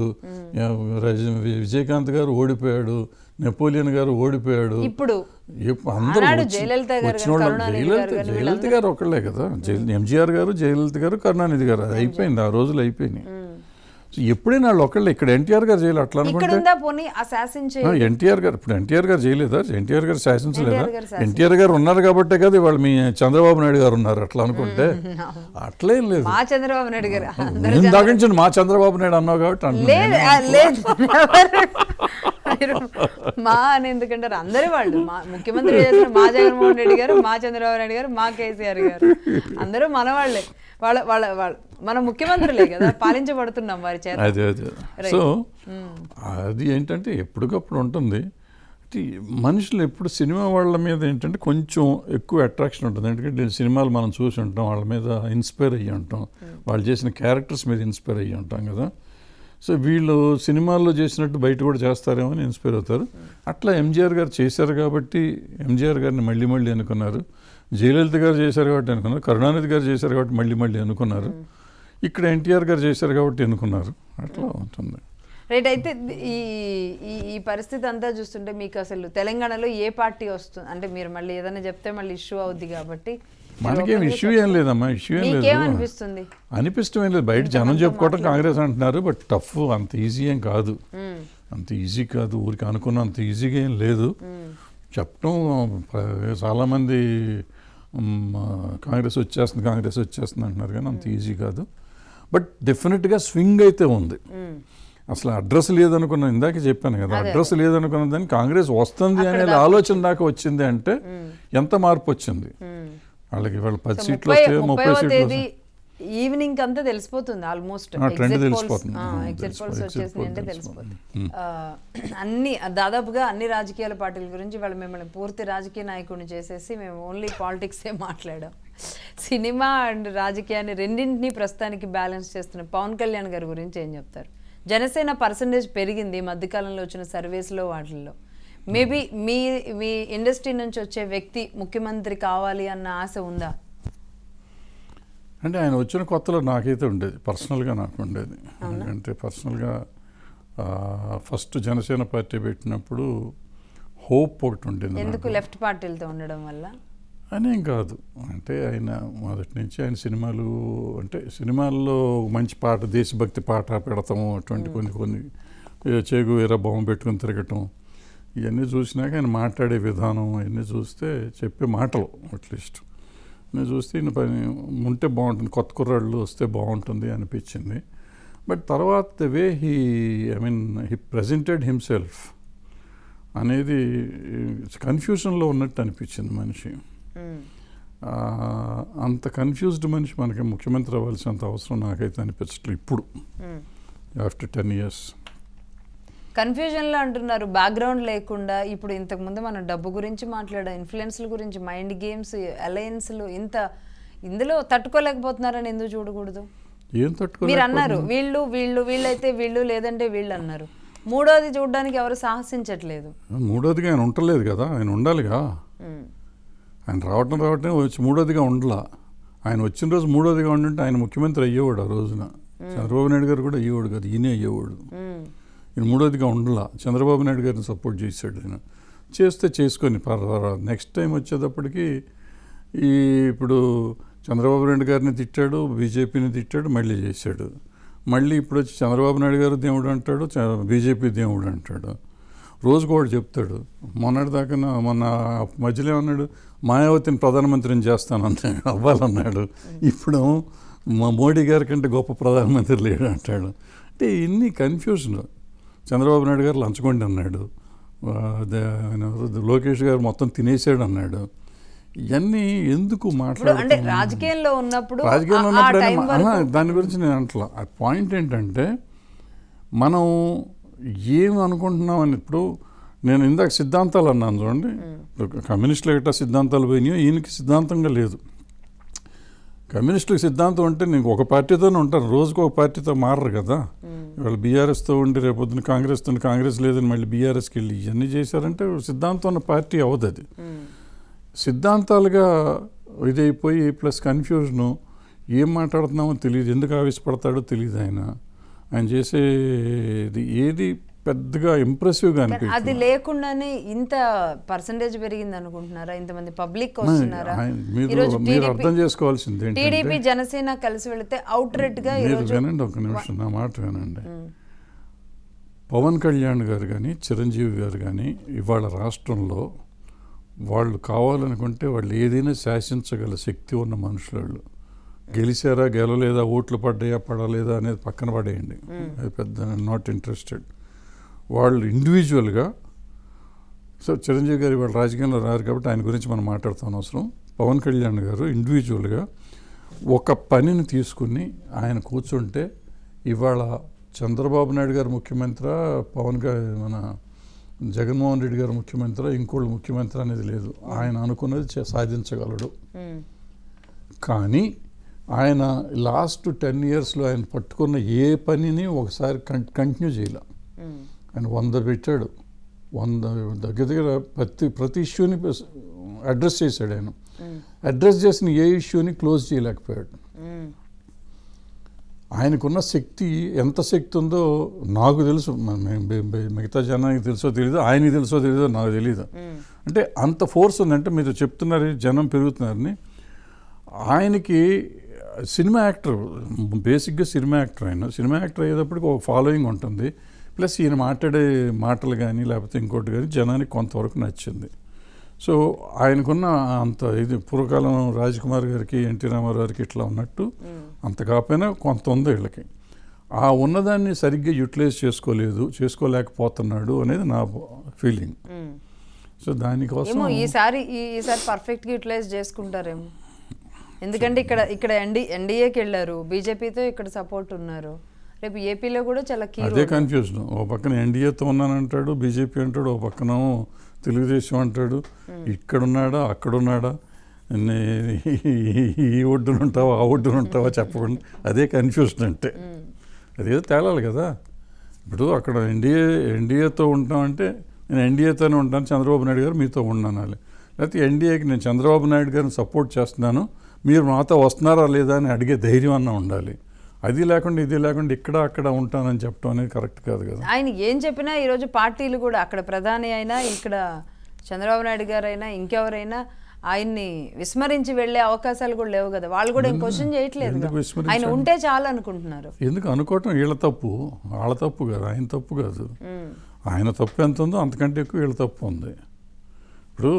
రజ- విజయకాంత్ గారు ఓడిపోయాడు నెపోలియన్ గారు ఓడిపోయాడు ఇప్పుడు ఎప్పు- అందరూ ఆనాడు వచ్చి- జయలలిత గారు వచ్చిన కానీ, వాళ్ళు- కరుణానిధి జయలలిత గారు కానీ జయలలిత గారు ఒకళ్ళే కదా జయ- ఎంజీఆర్ గారు జయలలిత గారు కరుణానిధి గారు అది అయిపోయింది ఆ రోజులు అయిపోయినాయి సో ఎప్పుడైనా వాళ్ళు ఒకళ్ళే ఇక్కడ ఎన్టీఆర్ గారు చేయలేదు అట్లా ఇక్కడ అనుకుంటే ఉందా పోనీ ఆ శాసించే ఎన్టీఆర్ గారు ఇప్పుడు ఎన్టీఆర్ గారు చేయలేదా ఎన్టీఆర్ గారు శాసించలేదా ఎన్టీఆర్ గారు శాసించలేదు. ఎన్టీఆర్ గారు ఉన్నారు కాబట్టే కదా ఇవాళ మీ చంద్రబాబు నాయుడు గారు ఉన్నారు అట్లా అనుకుంటే అట్లేం లేదు మా చంద్రబాబు నాయుడు గారు అందరూ నేను దాకించిన మా చంద్రబాబు నాయుడు అన్నావు కాబట్టి అంటున్నాను. లేదు ఆ, లేదు ఎవరు? మీరు మా అని ఎందుకంటారు అందరి వాళ్ళు మా ముఖ్యమంత్రి చేసిన మా జగన్మోహన్ రెడ్డి గారు మా చంద్రబాబు నాయుడు గారు మా కేసీఆర్ గారు అందరూ మన వాళ్ళే వాళ్ళ వాళ్ళ వాళ్ళ మన ముఖ్యమంత్రులే కదా పాలించబడుతున్నాం వారి చేత అదే అదే సో అది ఏంటంటే ఎప్పటికప్పుడు ఉంటుంది అంటే మనుషులు ఎప్పుడు సినిమా వాళ్ళ మీద ఏంటంటే కొంచెం ఎక్కువ అట్రాక్షన్ ఉంటుంది ఎందుకంటే సినిమాలు మనం చూసి ఉంటాం వాళ్ళ మీద ఇన్స్పైర్ అయ్యి ఉంటాం వాళ్ళు చేసిన క్యారెక్టర్స్ మీద ఇన్స్పైర్ అయ్యి ఉంటాం కదా సో వీళ్ళు సినిమాల్లో చేసినట్టు బయట కూడా చేస్తారేమో అని ఇన్స్పైర్ అవుతారు అట్లా ఎంజీఆర్ గారు చేశారు కాబట్టి ఎంజీఆర్ గారిని మళ్ళీ మళ్ళీ అనుకున్నారు జయలలిత గారు చేశారు కాబట్టి అనుకున్నారు కరుణానిధి గారు చేశారు కాబట్టి మళ్ళీ మళ్ళీ అనుకున్నారు ఇక్కడ ఎన్టీఆర్ గారు చేశారు కాబట్టి అనుకున్నారు అట్లా ఉంటుంది రైట్ అయితే ఈ ఈ ఈ పరిస్థితి అంతా చూస్తుంటే మీకు అసలు తెలంగాణలో ఏ పార్టీ వస్తుంది అంటే మీరు మళ్ళీ ఏదైనా చెప్తే మళ్ళీ ఇష్యూ అవుద్ది కాబట్టి మీరు మనకేం openly ఇష్యూ ఏం లేదమ్మా ఇష్యూ ఏం లేదు మీకేమనిపిస్తుంది అనిపిష్టం ఏం లేదు బయట జనం చెప్పుకోవటం కాంగ్రెస్ అంటున్నారు బట్ టఫ్ అంత ఈజీ ఏం కాదు మ్మ్. అంత ఈజీ కాదు ఊరికి అనుకున్న అంత ఈజీగా ఏం లేదు చెప్పటం ప్ర- చాలామంది మ్, కాంగ్రెస్ వచ్చేస్తుంది కాంగ్రెస్ వచ్చేస్తుంది అంటున్నారు కానీ అంత ఈజీ కాదు బట్ డెఫినెట్గా స్వింగ్ అయితే ఉంది మ్మ్. అసలు అడ్రస్ లేదనుకున్న ఇందాక చెప్పాను కదా అడ్రస్ లేదనుకున్న దాన్ని కాంగ్రెస్ వస్తుంది అనే ఆలోచన దాకా వచ్చింది అంటే ఎంత మార్పు వచ్చింది మ్మ్. వాళ్ళకి వాళ్ళ పది సో సీట్లు ముప్పై వస్తే ముప్పై ముప్పైవ సీట్లు తేదీ వస్తాయి. ఈవినింగ్ అంతా తెలిసిపోతుంది ఆల్మోస్ట్ ఆ, trend తెలిసిపోతుంది. ఆ, ఎగ్జిట్ తెలిసిపోతుంది, పోల్స్ వచ్చేసినాయి అంటే తెలిసిపోతుంది, తెలిసిపోతుంది ఆ, అన్ని దాదాపుగా అన్ని రాజకీయాల పార్టీల గురించి వాళ్ళు మిమ్మల్ని పూర్తి రాజకీయ నాయకుడిని చేసేసి మేము ఓన్లీ పాలిటిక్సే మాట్లాడాం సినిమా అండ్ రాజకీయాన్ని రెండింటినీ ప్రస్తుతానికి బ్యాలెన్స్ చేస్తున్న పవన్ కళ్యాణ్ గారి గురించి ఏం చెప్తారు జనసేన పర్సంటేజ్ పెరిగింది ఈ మధ్యకాలంలో వచ్చిన సర్వేస్లో వాటిల్లో మేబీ మీ మీ ఇండస్ట్రీ నుంచి వచ్చే వ్యక్తి ముఖ్యమంత్రి కావాలి అన్న ఆశ ఉందా అంటే ఆయన వచ్చిన కొత్తలో నాకైతే ఉండేది పర్సనల్గా నాకు ఉండేది ఎందుకంటే పర్సనల్గా ఫస్ట్ జనసేన పార్టీ పెట్టినప్పుడు హోప్ ఒకటి ఉండేది ఎందుకు నాకు. లెఫ్ట్ పార్టీలతో ఉండడం వల్ల అనేం కాదు అంటే ఆయన మొదటి నుంచి ఆయన సినిమాలు అంటే సినిమాల్లో మంచి పాట దేశభక్తి పాట పెడతాము అటువంటి కొన్ని కొన్ని ఏ చేగు వేర బొమ్మ పెట్టుకుని తిరగటం ఇవన్నీ చూసినాక ఆయన మాట్లాడే విధానం అవన్నీ చూస్తే చెప్పే మాటలు అట్లీస్ట్ నేను చూస్తే ఈయన పని ఉంటే బాగుంటుంది కొత్త కుర్రాళ్ళు వస్తే బాగుంటుంది అనిపించింది బట్ తర్వాత the way he I mean he presented himself అనేది కన్ఫ్యూషన్లో ఉన్నట్టు అనిపించింది మనిషి మ్మ్. ఆ, అంత కన్ఫ్యూజ్డ్ మనిషి మనకి ముఖ్యమంత్రి అవ్వాల్సినంత అవసరం నాకైతే అనిపించట్లేదు ఇప్పుడు మ్మ్. ఆఫ్టర్ టెన్ ఇయర్స్ కన్ఫ్యూజన్లో అంటున్నారు బ్యాక్గ్రౌండ్ లేకుండా ఇప్పుడు ఇంతకు ముందు మనం డబ్బు గురించి మాట్లాడాం ఇన్ఫ్లుయెన్స్ల గురించి మైండ్ గేమ్స్ అలయన్స్లు ఇంత ఇందులో తట్టుకోలేకపోతున్నారని ఎందుకు చూడకూడదు ఏం తట్టుకో మీరు అన్నారు వీళ్ళు వీళ్ళు వీళ్ళైతే వీళ్ళు లేదంటే వీళ్ళు అన్నారు మూడోది చూడడానికి ఎవరు సాహసించట్లేదు మూడోదిగా ఆయన ఉండలేదు కదా ఆయన ఉండాలిగా మ్మ్. ఆయన రావటం రావటం వచ్చి మూడోదిగా ఉండలా ఆయన వచ్చిన రోజు మూడోదిగా ఉండుంటే ఆయన ముఖ్యమంత్రి అయ్యేవాడు ఆ రోజున చంద్రబాబు నాయుడు గారు కూడా అయ్యేవాడు కదా ఈయనే అయ్యేవాడు మ్మ్. ఈయన మూడోదిగా ఉండలా చంద్రబాబు నాయుడు గారిని సపోర్ట్ చేశాడు ఆయన చేస్తే చేసుకొని నెక్స్ట్ టైం వచ్చేటప్పటికి ఈ ఇప్పుడు చంద్రబాబు నాయుడు గారిని తిట్టాడు బీజేపీని తిట్టాడు మళ్ళీ చేశాడు మళ్ళీ ఇప్పుడు వచ్చి చంద్రబాబు నాయుడు గారు దేవుడు అంటాడు చ- బీజేపీ దేవుడు అంటాడు రోజుకు ఒకటి చెప్తాడు మొన్నటి దాకా నా- మొన్న మధ్యలో ఏమన్నాడు మాయావతిని ప్రధానమంత్రిని చేస్తానన్నాడు అవ్వాలన్నాడు ఇప్పుడు మా మోడీ గారి కంటే గొప్ప ప్రధానమంత్రి లేడు అంటాడు అంటే ఇన్ని కన్ఫ్యూజన్ చంద్రబాబు నాయుడు గారు లంచగొండి అన్నాడు ఆ, ద- ఆయన ఎవరు? లోకేష్ గారు మొత్తం తినేసాడు అన్నాడు ఇవన్నీ ఎందుకు ఇప్పుడు అంటే మాట్లాడుతున్నాం? రాజకీయంలో ఉన్నప్పుడు రాజకీయంలో ఆ- ఆ ఉన్నప్పుడు టైం ఏమో- వరకు ఆహా, దాని గురించి నేను అంటలా ఆ పాయింట్ ఏంటంటే మనం ఏం అనుకుంటున్నాం అని ఇప్పుడు నేను ఇందాక సిద్ధాంతాలు అన్నాను చూడండి ఇప్పుడు కమ్యూనిస్టులు ఎట్లా సిద్ధాంతాలు పోయినాయో ఈయనకి సిద్ధాంతంగా లేదు కమ్యూనిస్టులకు సిద్ధాంతం అంటే నీకు ఒక పార్టీతోనే ఉంటారు రోజుకు ఒక పార్టీతో మారరు కదా వాళ్ళు బీఆర్ఎస్తో ఉండి రేపొద్దున కాంగ్రెస్తో ఉండి కాంగ్రెస్ లేదని మళ్ళీ బీఆర్ఎస్కి వెళ్ళి ఇవన్నీ చేశారంటే సిద్ధాంతం ఉన్న పార్టీ అవ్వదు అది మ్మ్. సిద్ధాంతాలుగా ఇదైపోయి ప్లస్ కన్ఫ్యూజను ఏం మాట్లాడుతున్నామో తెలియదు ఎందుకు ఆవేశపడతాడో తెలియదు ఆయన ఆయన చేసేది ఏది పెద్దగా ఇంప్రెసివ్గా కానీ అది అనిపించింది లేకుండానే ఇంత పర్సంటేజ్ పెరిగింది అనుకుంటున్నారా ఇంతమంది పబ్లిక్ వస్తున్నారా మీరు ఈరోజు మీరు టీడీపీ అర్థం చేసుకోవాల్సింది టీడీపీ ఏంటంటే జనసేన కలిసి వెళితే అవుట్ రేట్ గా మీరు ఈరోజు వినండి ఒక నిమిషం నా మాట వినండి మ్మ్. పవన్ కళ్యాణ్ గారు కానీ చిరంజీవి గారు కానీ ఇవాళ రాష్ట్రంలో వాళ్ళు కావాలనుకుంటే వాళ్ళు ఏదైనా శాసించగల శక్తి ఉన్న మనుషులు వాళ్ళు గెలిచారా గెలవలేదా ఓట్లు పడ్డాయా పడలేదా అనేది పక్కన పడేయండి అది పెద్ద నాట్ ఇంట్రెస్టెడ్ వాళ్ళు ఇండివిజువల్గా సో చిరంజీవి గారు ఇవాళ రాజకీయంలో రారు కాబట్టి ఆయన గురించి మనం మాట్లాడుతాం అవసరం పవన్ కళ్యాణ్ గారు ఇండివిజువల్గా ఒక పనిని తీసుకుని ఆయన కూర్చుంటే ఇవాళ చంద్రబాబు నాయుడు గారు ముఖ్యమంత్రి పవన్ గారు మన జగన్మోహన్ రెడ్డి గారు ముఖ్యమంత్రి ఇంకోళ్ళు ముఖ్యమంత్రి అనేది లేదు ఆయన అనుకున్నది చే- సాధించగలడు మ్మ్. కానీ ఆయన లాస్ట్ టెన్ ఇయర్స్లో ఆయన పట్టుకున్న ఏ పనిని ఒకసారి కం- కంటిన్యూ చేయలే మ్మ్. ఆయన వంద పెట్టాడు వంద దగ్గర దగ్గర ప్రతి ప్రతి ఇష్యూని అడ్రస్ చేశాడు ఆయన మ్మ్. అడ్రస్ చేసిన ఏ ఇష్యూని క్లోజ్ చేయలేకపోయాడు మ్మ్. ఆయనకున్న శక్తి ఎంత శక్తి ఉందో నాకు తెలుసు మ- మి- మి- మి- మిగతా జనానికి తెలుసో తెలియదు ఆయనకి తెలుసో తెలియదో నాకు తెలియదు మ్మ్. అంటే అంత ఫోర్స్ ఉందంటే మీరు చెప్తున్నారు జనం పెరుగుతున్నారని ఆయనకి సినిమా యాక్టర్ బేసిక్గా సినిమా యాక్టర్ ఆయన సినిమా యాక్టర్ అయ్యేటప్పటికి ఒక ఫాలోయింగ్ ఉంటుంది ప్లస్ ఈయన మాట్లాడే మాటలు కానీ లేకపోతే ఇంకోటి కానీ జనానికి కొంతవరకు నచ్చింది సో ఆయనకున్న అంత ఇది పూర్వకాలం రాజ్కుమార్ గారికి ఎన్టీ రామారావు గారికి ఇట్లా ఉన్నట్టు మ్మ్. అంత కాకపోయినా కొంత ఉంది వీళ్ళకి ఆ ఉన్నదాన్ని సరిగ్గా యూటిలైజ్ చేసుకోలేదు చేసుకోలేకపోతున్నాడు అనేది నా ఫీలింగ్ మ్మ్. సో దానికోసం ఏమో ఈసారి ఈ- ఈసారి పర్ఫెక్ట్ గా యూటిలైజ్ చేసుకుంటారేమో ఎందుకంటే ఇక్కడ ఇక్కడ ఎన్డీ ఎన్డీఏకి వెళ్ళారు బీజేపీతో ఇక్కడ సపోర్ట్ ఉన్నారు రేపు ఏపీలో కూడా చాలా కీ అదే కన్ఫ్యూజన్ ఓ పక్కన ఎన్డీఏతో ఉన్నానంటాడు బీజేపీ అంటాడు ఓ పక్కన తెలుగుదేశం అంటాడు ఇక్కడున్నాడా అక్కడున్నాడా నే- ఈ ఒడ్డున ఉంటావా ఆ ఒడ్డున ఉంటావా చెప్పకుండా అదే కన్ఫ్యూజన్ అంటే అదేదో తేలాలి కదా ఇప్పుడు అక్కడ ఎన్డీఏ ఎన్డీఏతో ఉంటామంటే నేను ఎన్డీఏతోనే ఉంటాను చంద్రబాబు నాయుడు గారు మీతో ఉన్నానాలి లేకపోతే ఎన్డీఏకి నేను చంద్రబాబు నాయుడు గారిని సపోర్ట్ చేస్తున్నాను మీరు మాతో వస్తున్నారా లేదా అని అడిగే ధైర్యం అన్న ఉండాలి అది లేకుండా ఇది లేకుండా ఇక్కడ అక్కడ ఉంటానని చెప్పడం అనేది కరెక్ట్ కాదు కదా ఆయన ఏం చెప్పినా ఈరోజు పార్టీలు కూడా అక్కడ ప్రధాని అయినా ఇక్కడ చంద్రబాబు నాయుడు గారు అయినా ఇంకెవరైనా ఆయన్ని విస్మరించి వెళ్ళే అవకాశాలు కూడా లేవు కదా వాళ్ళు కూడా ఏం క్వశ్చన్ చేయట్లేదు ఎందుకు కదా. విస్మరించాలి? ఆయన ఉంటే చాలు అనుకుంటున్నారు ఎందుకు అనుకోవటం వీళ్ళ తప్పు వాళ్ళ తప్పు కాదు ఆయన తప్పు కాదు ఉమ్, ఆయన తప్పు ఎంత ఉందో అంతకంటే ఎక్కువ వీళ్ళ తప్పు ఉంది ఇప్పుడు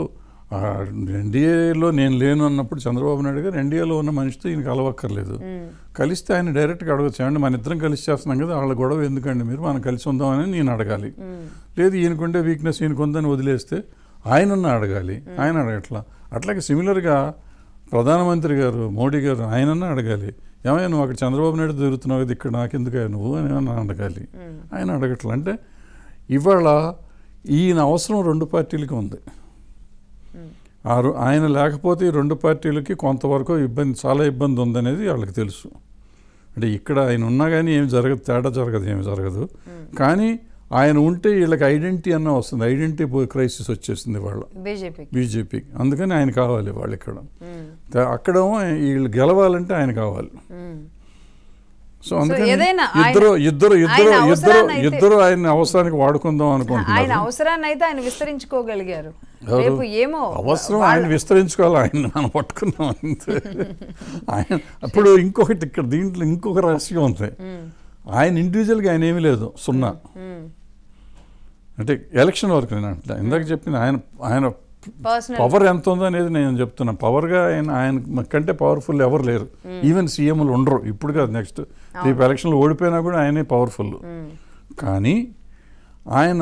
ఎన్డీఏలో నేను లేను అన్నప్పుడు చంద్రబాబు నాయుడు గారు ఎన్డీఏలో ఉన్న మనిషితో ఈయన కలవక్కర్లేదు ఉమ్, కలిస్తే ఆయన డైరెక్ట్గా అడగచ్చు ఏమండి మన ఇద్దరం కలిసి చేస్తున్నాం కదా వాళ్ళ గొడవ ఎందుకండి మీరు మనం కలిసి ఉందామని నేను అడగాలి ఉమ్, లేదు ఈయనకుండే వీక్నెస్ ఈయనకుందని వదిలేస్తే ఆయనన్న అడగాలి ఆయన అడగట్లా అట్లాగే సిమిలర్గా ప్రధానమంత్రి గారు మోడీ గారు ఆయనన్న అడగాలి ఏమైనా నువ్వు అక్కడ చంద్రబాబు నాయుడు తిరుగుతున్నావు కదా ఇక్కడ నాకెందుకు నువ్వు అని ఏమన్నా అడగాలి ఉమ్. ఆయన అడగట్లా అంటే ఇవాళ ఈయన అవసరం రెండు పార్టీలకి ఉంది ఉమ్. ఆ రో- ఆయన లేకపోతే ఈ రెండు పార్టీలకి కొంతవరకు ఇబ్బంది చాలా ఇబ్బంది ఉందనేది వాళ్ళకి తెలుసు అంటే ఇక్కడ ఆయన ఉన్నా కానీ ఏమి జరగదు తేడా జరగదు ఏమి జరగదు కానీ ఆయన ఉంటే వీళ్ళకి ఐడెంటిటీ అన్న వస్తుంది ఐడెంటిటీ క్రైసిస్ వచ్చేసింది వాళ్ళ బీజేపీకి బీజేపీకి అందుకని ఆయన కావాలి వాళ్ళు ఇక్కడ ఉమ్, త- అక్కడేమో వీళ్ళు గెలవాలంటే ఆయన కావాలి ఉమ్. సో అందుకని ఏదైనా ఆయన- ఇద్దరు ఇద్దరు ఇద్దరు ఆయన ఇద్దరు అవసరాన్ని అయితే- ఇద్దరు ఆయన అవసరానికి వాడుకుందాం ఆయన అనుకుంటున్నారు అవసరాన్ని అయితే ఆయన విస్తరించుకోగలిగారు ఎవరు? రేపు ఏమో అవసరం ఆయన విస్తరించుకోవాలి ఆయన మనం పట్టుకున్నాం అంతే ఆయన అప్పుడు ఇంకొకటి ఇక్కడ దీంట్లో ఇంకొక రహస్యం ఉంది ఉమ్, ఆయన ఇండివిజువల్గా ఆయన ఏమీ లేదు సున్నా ఉమ్. అంటే ఎలక్షన్ వరకు నేను అంటున్నా ఇందాక చెప్పింది ఆయన ఆయన పర్సనల్ పవర్ ఎంత ఉందో అనేది నేను చెప్తున్నా పవర్గా ఆయన ఆయన కంటే పవర్ఫుల్ ఎవరు లేరు ఈవెన్ సీఎంలు ఉండరు ఇప్పుడు కాదు నెక్స్ట్ రేపు ఎలక్షన్లో ఓడిపోయినా కూడా ఆయనే పవర్ఫుల్ ఉమ్, కానీ ఆయన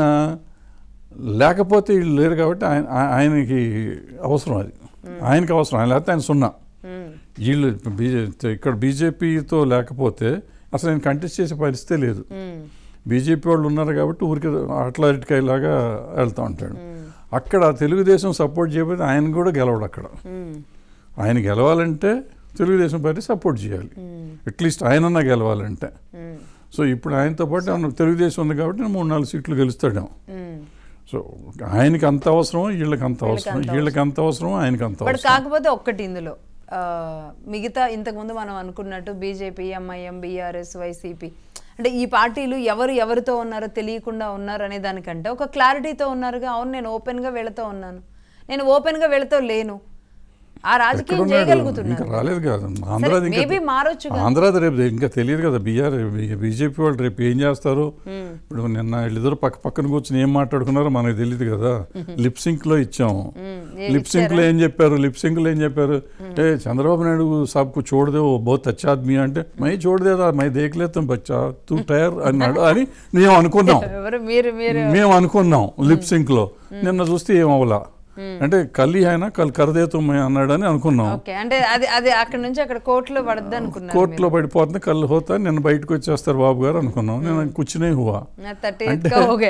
లేకపోతే వీళ్ళు లేరు కాబట్టి ఆయన ఆ- ఆయనకి అవసరం అది ఆయనకి అవసరం ఆయన లేకపోతే ఆయన సున్నా ఉమ్, వీళ్ళు బీజే ఇక్కడ బీజేపీతో లేకపోతే అసలు ఆయన కంటెస్ట్ చేసే పరిస్థితే లేదు ఉమ్, బీజేపీ వాళ్ళు ఉన్నారు కాబట్టి ఊరికి అట్లా ఇటుకాయలాగా వెళ్తూ ఉంటాడు ఉమ్, అక్కడ తెలుగుదేశం సపోర్ట్ చేయకపోతే ఆయన కూడా గెలవడు అక్కడ ఉమ్, ఆయన గెలవాలంటే తెలుగుదేశం పార్టీ సపోర్ట్ చేయాలి ఉమ్, అట్లీస్ట్ ఆయనన్నా గెలవాలంటే ఉమ్, సో ఇప్పుడు ఆయనతో పాటు ఆయన తెలుగుదేశం ఉంది కాబట్టి నేను మూడు నాలుగు సీట్లు గెలుస్తాడేమో ఉమ్. సో ఆయనకి అంత అవసరం వీళ్ళకి అంత వీళ్ళకి అవసరం అంత వీళ్ళకి అంత అవసరం ఆయనకి అంత బట్ అవసరం కాకపోతే ఒక్కటి ఇందులో ఆ, మిగతా ఇంతకుముందు మనం అనుకున్నట్టు బీజేపీ ఎంఐఎం బీఆర్ఎస్ వైసీపీ అంటే ఈ పార్టీలు ఎవరు ఎవరితో ఉన్నారో తెలియకుండా ఉన్నారు అనే దానికంటే ఒక క్లారిటీతో ఉన్నారుగా అవును నేను ఓపెన్గా వెళుతూ ఉన్నాను నేను ఓపెన్గా వెళుతూ లేను ఆ రాజకీయం ఎక్కడున్నాడు? ఇంకా చేయగలుగుతున్నారు రాలేదు కాదు ఆంధ్రాది ఇంకా మేబీ మారొచ్చు ఆంధ్రాది రేపు ఇంకా తెలియదు కదా బీఆర్ బీజేపీ వాళ్ళు రేపు ఏం చేస్తారు ఇప్పుడు నిన్న వీళ్ళిద్దరు పక్క పక్కన కూర్చొని ఏం మాట్లాడుకున్నారో మనకు తెలియదు కదా లిప్ సింక్ లో ఇచ్చాము లిప్ సింక్ లో ఏం చెప్పారు లిప్ సింక్ లో ఏం చెప్పారు ఏ చంద్రబాబు నాయుడు సాబ్కు చూడదే ఓ బహుత్ అచ్చా ఆద్మీ అంటే మై చూడదేదా మై దేఖలేతాం బచ్చా తూ టైర్ అన్నాడు అని మేము అనుకున్నాం ఎవరు మీరు మీరు మేము అనుకున్నాం లిప్ సింక్ లో నిన్న చూస్తే ఏం అవలా అంటే కల్లి ఆయన కల్ కరదేతం అన్నాడని అనుకున్నాం ఓకే అంటే అది అది అక్కడ నుంచి అక్కడ కోర్టులో పడద్దు అనుకున్నారు కోర్టులో పడిపోతుంది కళ్ళు హోతా నిన్న బయటకు వచ్చేస్తారు బాబు గారు అనుకున్నాం నేను కూర్చునే హువా థర్టీ గా ఓకే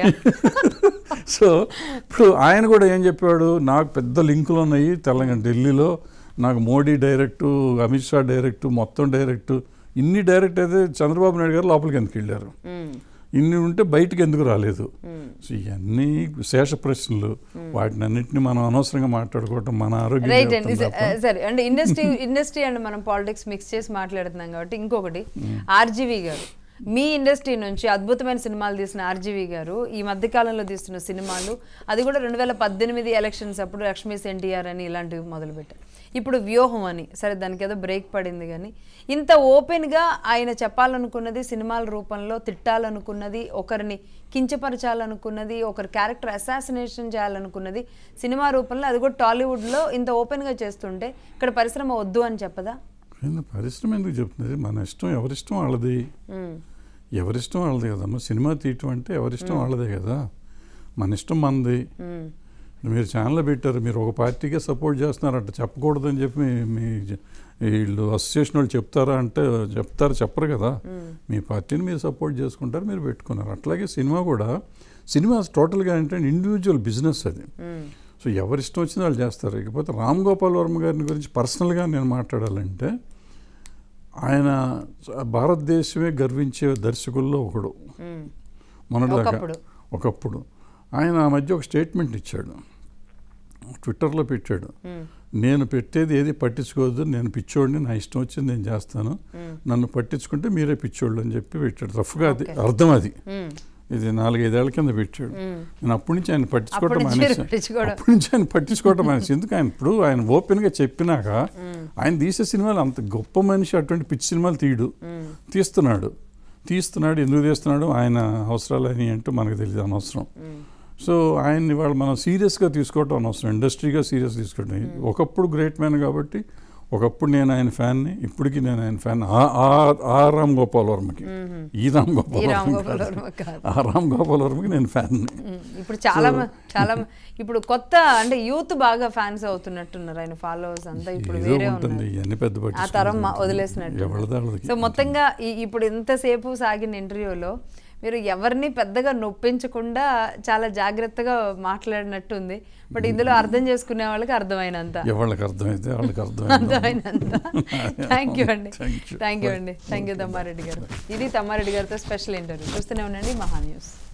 సో ఇప్పుడు ఆయన కూడా ఏం చెప్పాడు నాకు పెద్ద లింకులు ఉన్నాయి తెలంగాణ ఢిల్లీలో నాకు మోడీ డైరెక్టు అమిత్ షా డైరెక్టు మొత్తం డైరెక్టు ఇన్ని డైరెక్ట్ అయితే చంద్రబాబు నాయుడు గారు లోపలికి ఎందుకు వెళ్ళారు ఇన్ని ఉంటే బయటికి ఎందుకు రాలేదు సో ఇవన్నీ శేష ప్రశ్నలు వాటిని అన్నింటినీ మనం అనవసరంగా మాట్లాడుకోవటం మన ఆరోగ్యం రైట్ అండి చెప్తుంది స- తప్ప. సరే అంటే ఇండస్ట్రీ ఇండస్ట్రీ అండ్ మనం పాలిటిక్స్ మిక్స్ చేసి మాట్లాడుతున్నాం కాబట్టి ఇంకొకటి ఆర్జీవి గారు మీ ఇండస్ట్రీ నుంచి అద్భుతమైన సినిమాలు తీసిన ఆర్జీవి గారు ఈ మధ్య కాలంలో తీస్తున్న సినిమాలు అది కూడా రెండు వేల పద్దెనిమిది ఎలక్షన్స్ అప్పుడు లక్ష్మీ ఎన్టీఆర్ అని ఇలాంటివి మొదలుపెట్టారు ఇప్పుడు వ్యూహం అని సరే దానికి ఏదో బ్రేక్ పడింది కానీ ఇంత ఓపెన్గా ఆయన చెప్పాలనుకున్నది సినిమాల రూపంలో తిట్టాలనుకున్నది ఒకరిని కించపరచాలనుకున్నది ఒకరి క్యారెక్టర్ అసాసినేషన్ చేయాలనుకున్నది సినిమా రూపంలో అది కూడా టాలీవుడ్లో ఇంత ఓపెన్గా చేస్తుంటే ఇక్కడ పరిశ్రమ వద్దు అని చెప్పదా ఏంది పరిశ్రమ ఎందుకు చెప్తుంది మన ఇష్టం ఎవరిష్టం వాళ్ళది ఉమ్, ఎవరిష్టం వాళ్ళది కదమ్మా సినిమా తీయటం అంటే ఎవరిష్టం వాళ్ళదే కదా మన ఇష్టం మనది ఉమ్, మీరు ఛానల్ పెట్టారు మీరు ఒక పార్టీకే సపోర్ట్ చేస్తున్నారంట చెప్పకూడదని చెప్పి మీ మీ వీళ్ళు అసోసియేషన్ వాళ్ళు చెప్తారా అంటే చెప్తారు చెప్పరు కదా మీ పార్టీని మీరు సపోర్ట్ చేసుకుంటారు మీరు పెట్టుకున్నారు అట్లాగే సినిమా కూడా సినిమా టోటల్గా ఏంటంటే ఇండివిజువల్ బిజినెస్ అది సో ఎవరి ఇష్టం వచ్చింది వాళ్ళు చేస్తారు ఇకపోతే రామ్ గోపాల్ వర్మ గారిని గురించి పర్సనల్గా నేను మాట్లాడాలంటే ఆయన భారతదేశమే గర్వించే దర్శకుల్లో ఒకడు మొన్నటిదాకా ఒకప్పుడు. ఒకప్పుడు ఆయన ఆ మధ్య ఒక స్టేట్మెంట్ ఇచ్చాడు ట్విట్టర్లో పెట్టాడు నేను పెట్టేది ఏది పట్టించుకోవద్దు నేను పిచ్చోడిని నా ఇష్టం వచ్చింది నేను చేస్తాను నన్ను పట్టించుకుంటే మీరే పిచ్చోళ్ళు అని చెప్పి పెట్టాడు రఫ్గా అది అర్థం అది ఇది నాలుగైదేళ్ల కింద పెట్టాడు నేను అప్పటి నుంచి ఆయన పట్టించుకోవటం అప్పటి నుంచి మానేసి పట్టించుకోవడం. అప్పటి నుంచి ఆయన పట్టించుకోవటం మానేసి ఎందుకు ఆయన ఇప్పుడు ఆయన ఓపెన్గా చెప్పినాక ఆయన తీసే సినిమాలు అంత గొప్ప మనిషి అటువంటి పిచ్చి సినిమాలు తీయడు తీస్తున్నాడు తీస్తున్నాడు ఎందుకు తీస్తున్నాడు ఆయన అవసరాలు అని అంటూ మనకు తెలియదు అనవసరం సో ఆయన్ని వాళ్ళు మనం సీరియస్గా తీసుకోవటం అనవసరం ఇండస్ట్రీగా సీరియస్ తీసుకోవటం ఒకప్పుడు గ్రేట్ మ్యాన్ కాబట్టి ఒకప్పుడు నేను ఆయన ఫ్యాన్ని ఇప్పటికీ నేను ఆయన ఫ్యాన్ ఆ- ఆ- ఆ రామ్ గోపాల్ వర్మకి ఈ రామ్ ఈ గోపాల్ రామ్ వర్మ గోపాల్ కాదు. వర్మ కాదు. ఆ రామ్ గోపాల్ వర్మకి నేను ఫ్యాన్ని ఉమ్, ఇప్పుడు చాలా మ- చాలా మ- ఇప్పుడు కొత్త అంటే యూత్ బాగా ఫ్యాన్స్ అవుతున్నట్టున్నారు ఆయన ఫాలోవర్స్ అంతా ఇప్పుడు ఏదో వేరే ఉంటుంది ఉన్నారు ఇవన్నీ పెద్ద ఆ పట్టించుకోవడం తరం మా- ఉంటుంది. వదిలేసినట్టు ఎవరిది వాళ్ళది. సో మొత్తంగా ఈ- ఇప్పుడు ఇంతసేపు సాగిన ఇంటర్వ్యూలో మీరు ఎవరిని పెద్దగా నొప్పించకుండా చాలా జాగ్రత్తగా మాట్లాడినట్టుంది బట్ ఇందులో అర్థం చేసుకునే వాళ్ళకి అర్థమైనంత ఎవరికి అర్థమైతే వాళ్ళకి అర్థమైంది అర్థమైనంత థ్యాంక్ యూ అండి Thank you. థ్యాంక్ యూ అండి థ్యాంక్ యూ తమ్మారెడ్డి గారు ఇది తమ్మారెడ్డి గారితో స్పెషల్ ఇంటర్వ్యూ చూస్తూనే ఉండండి మహా న్యూస్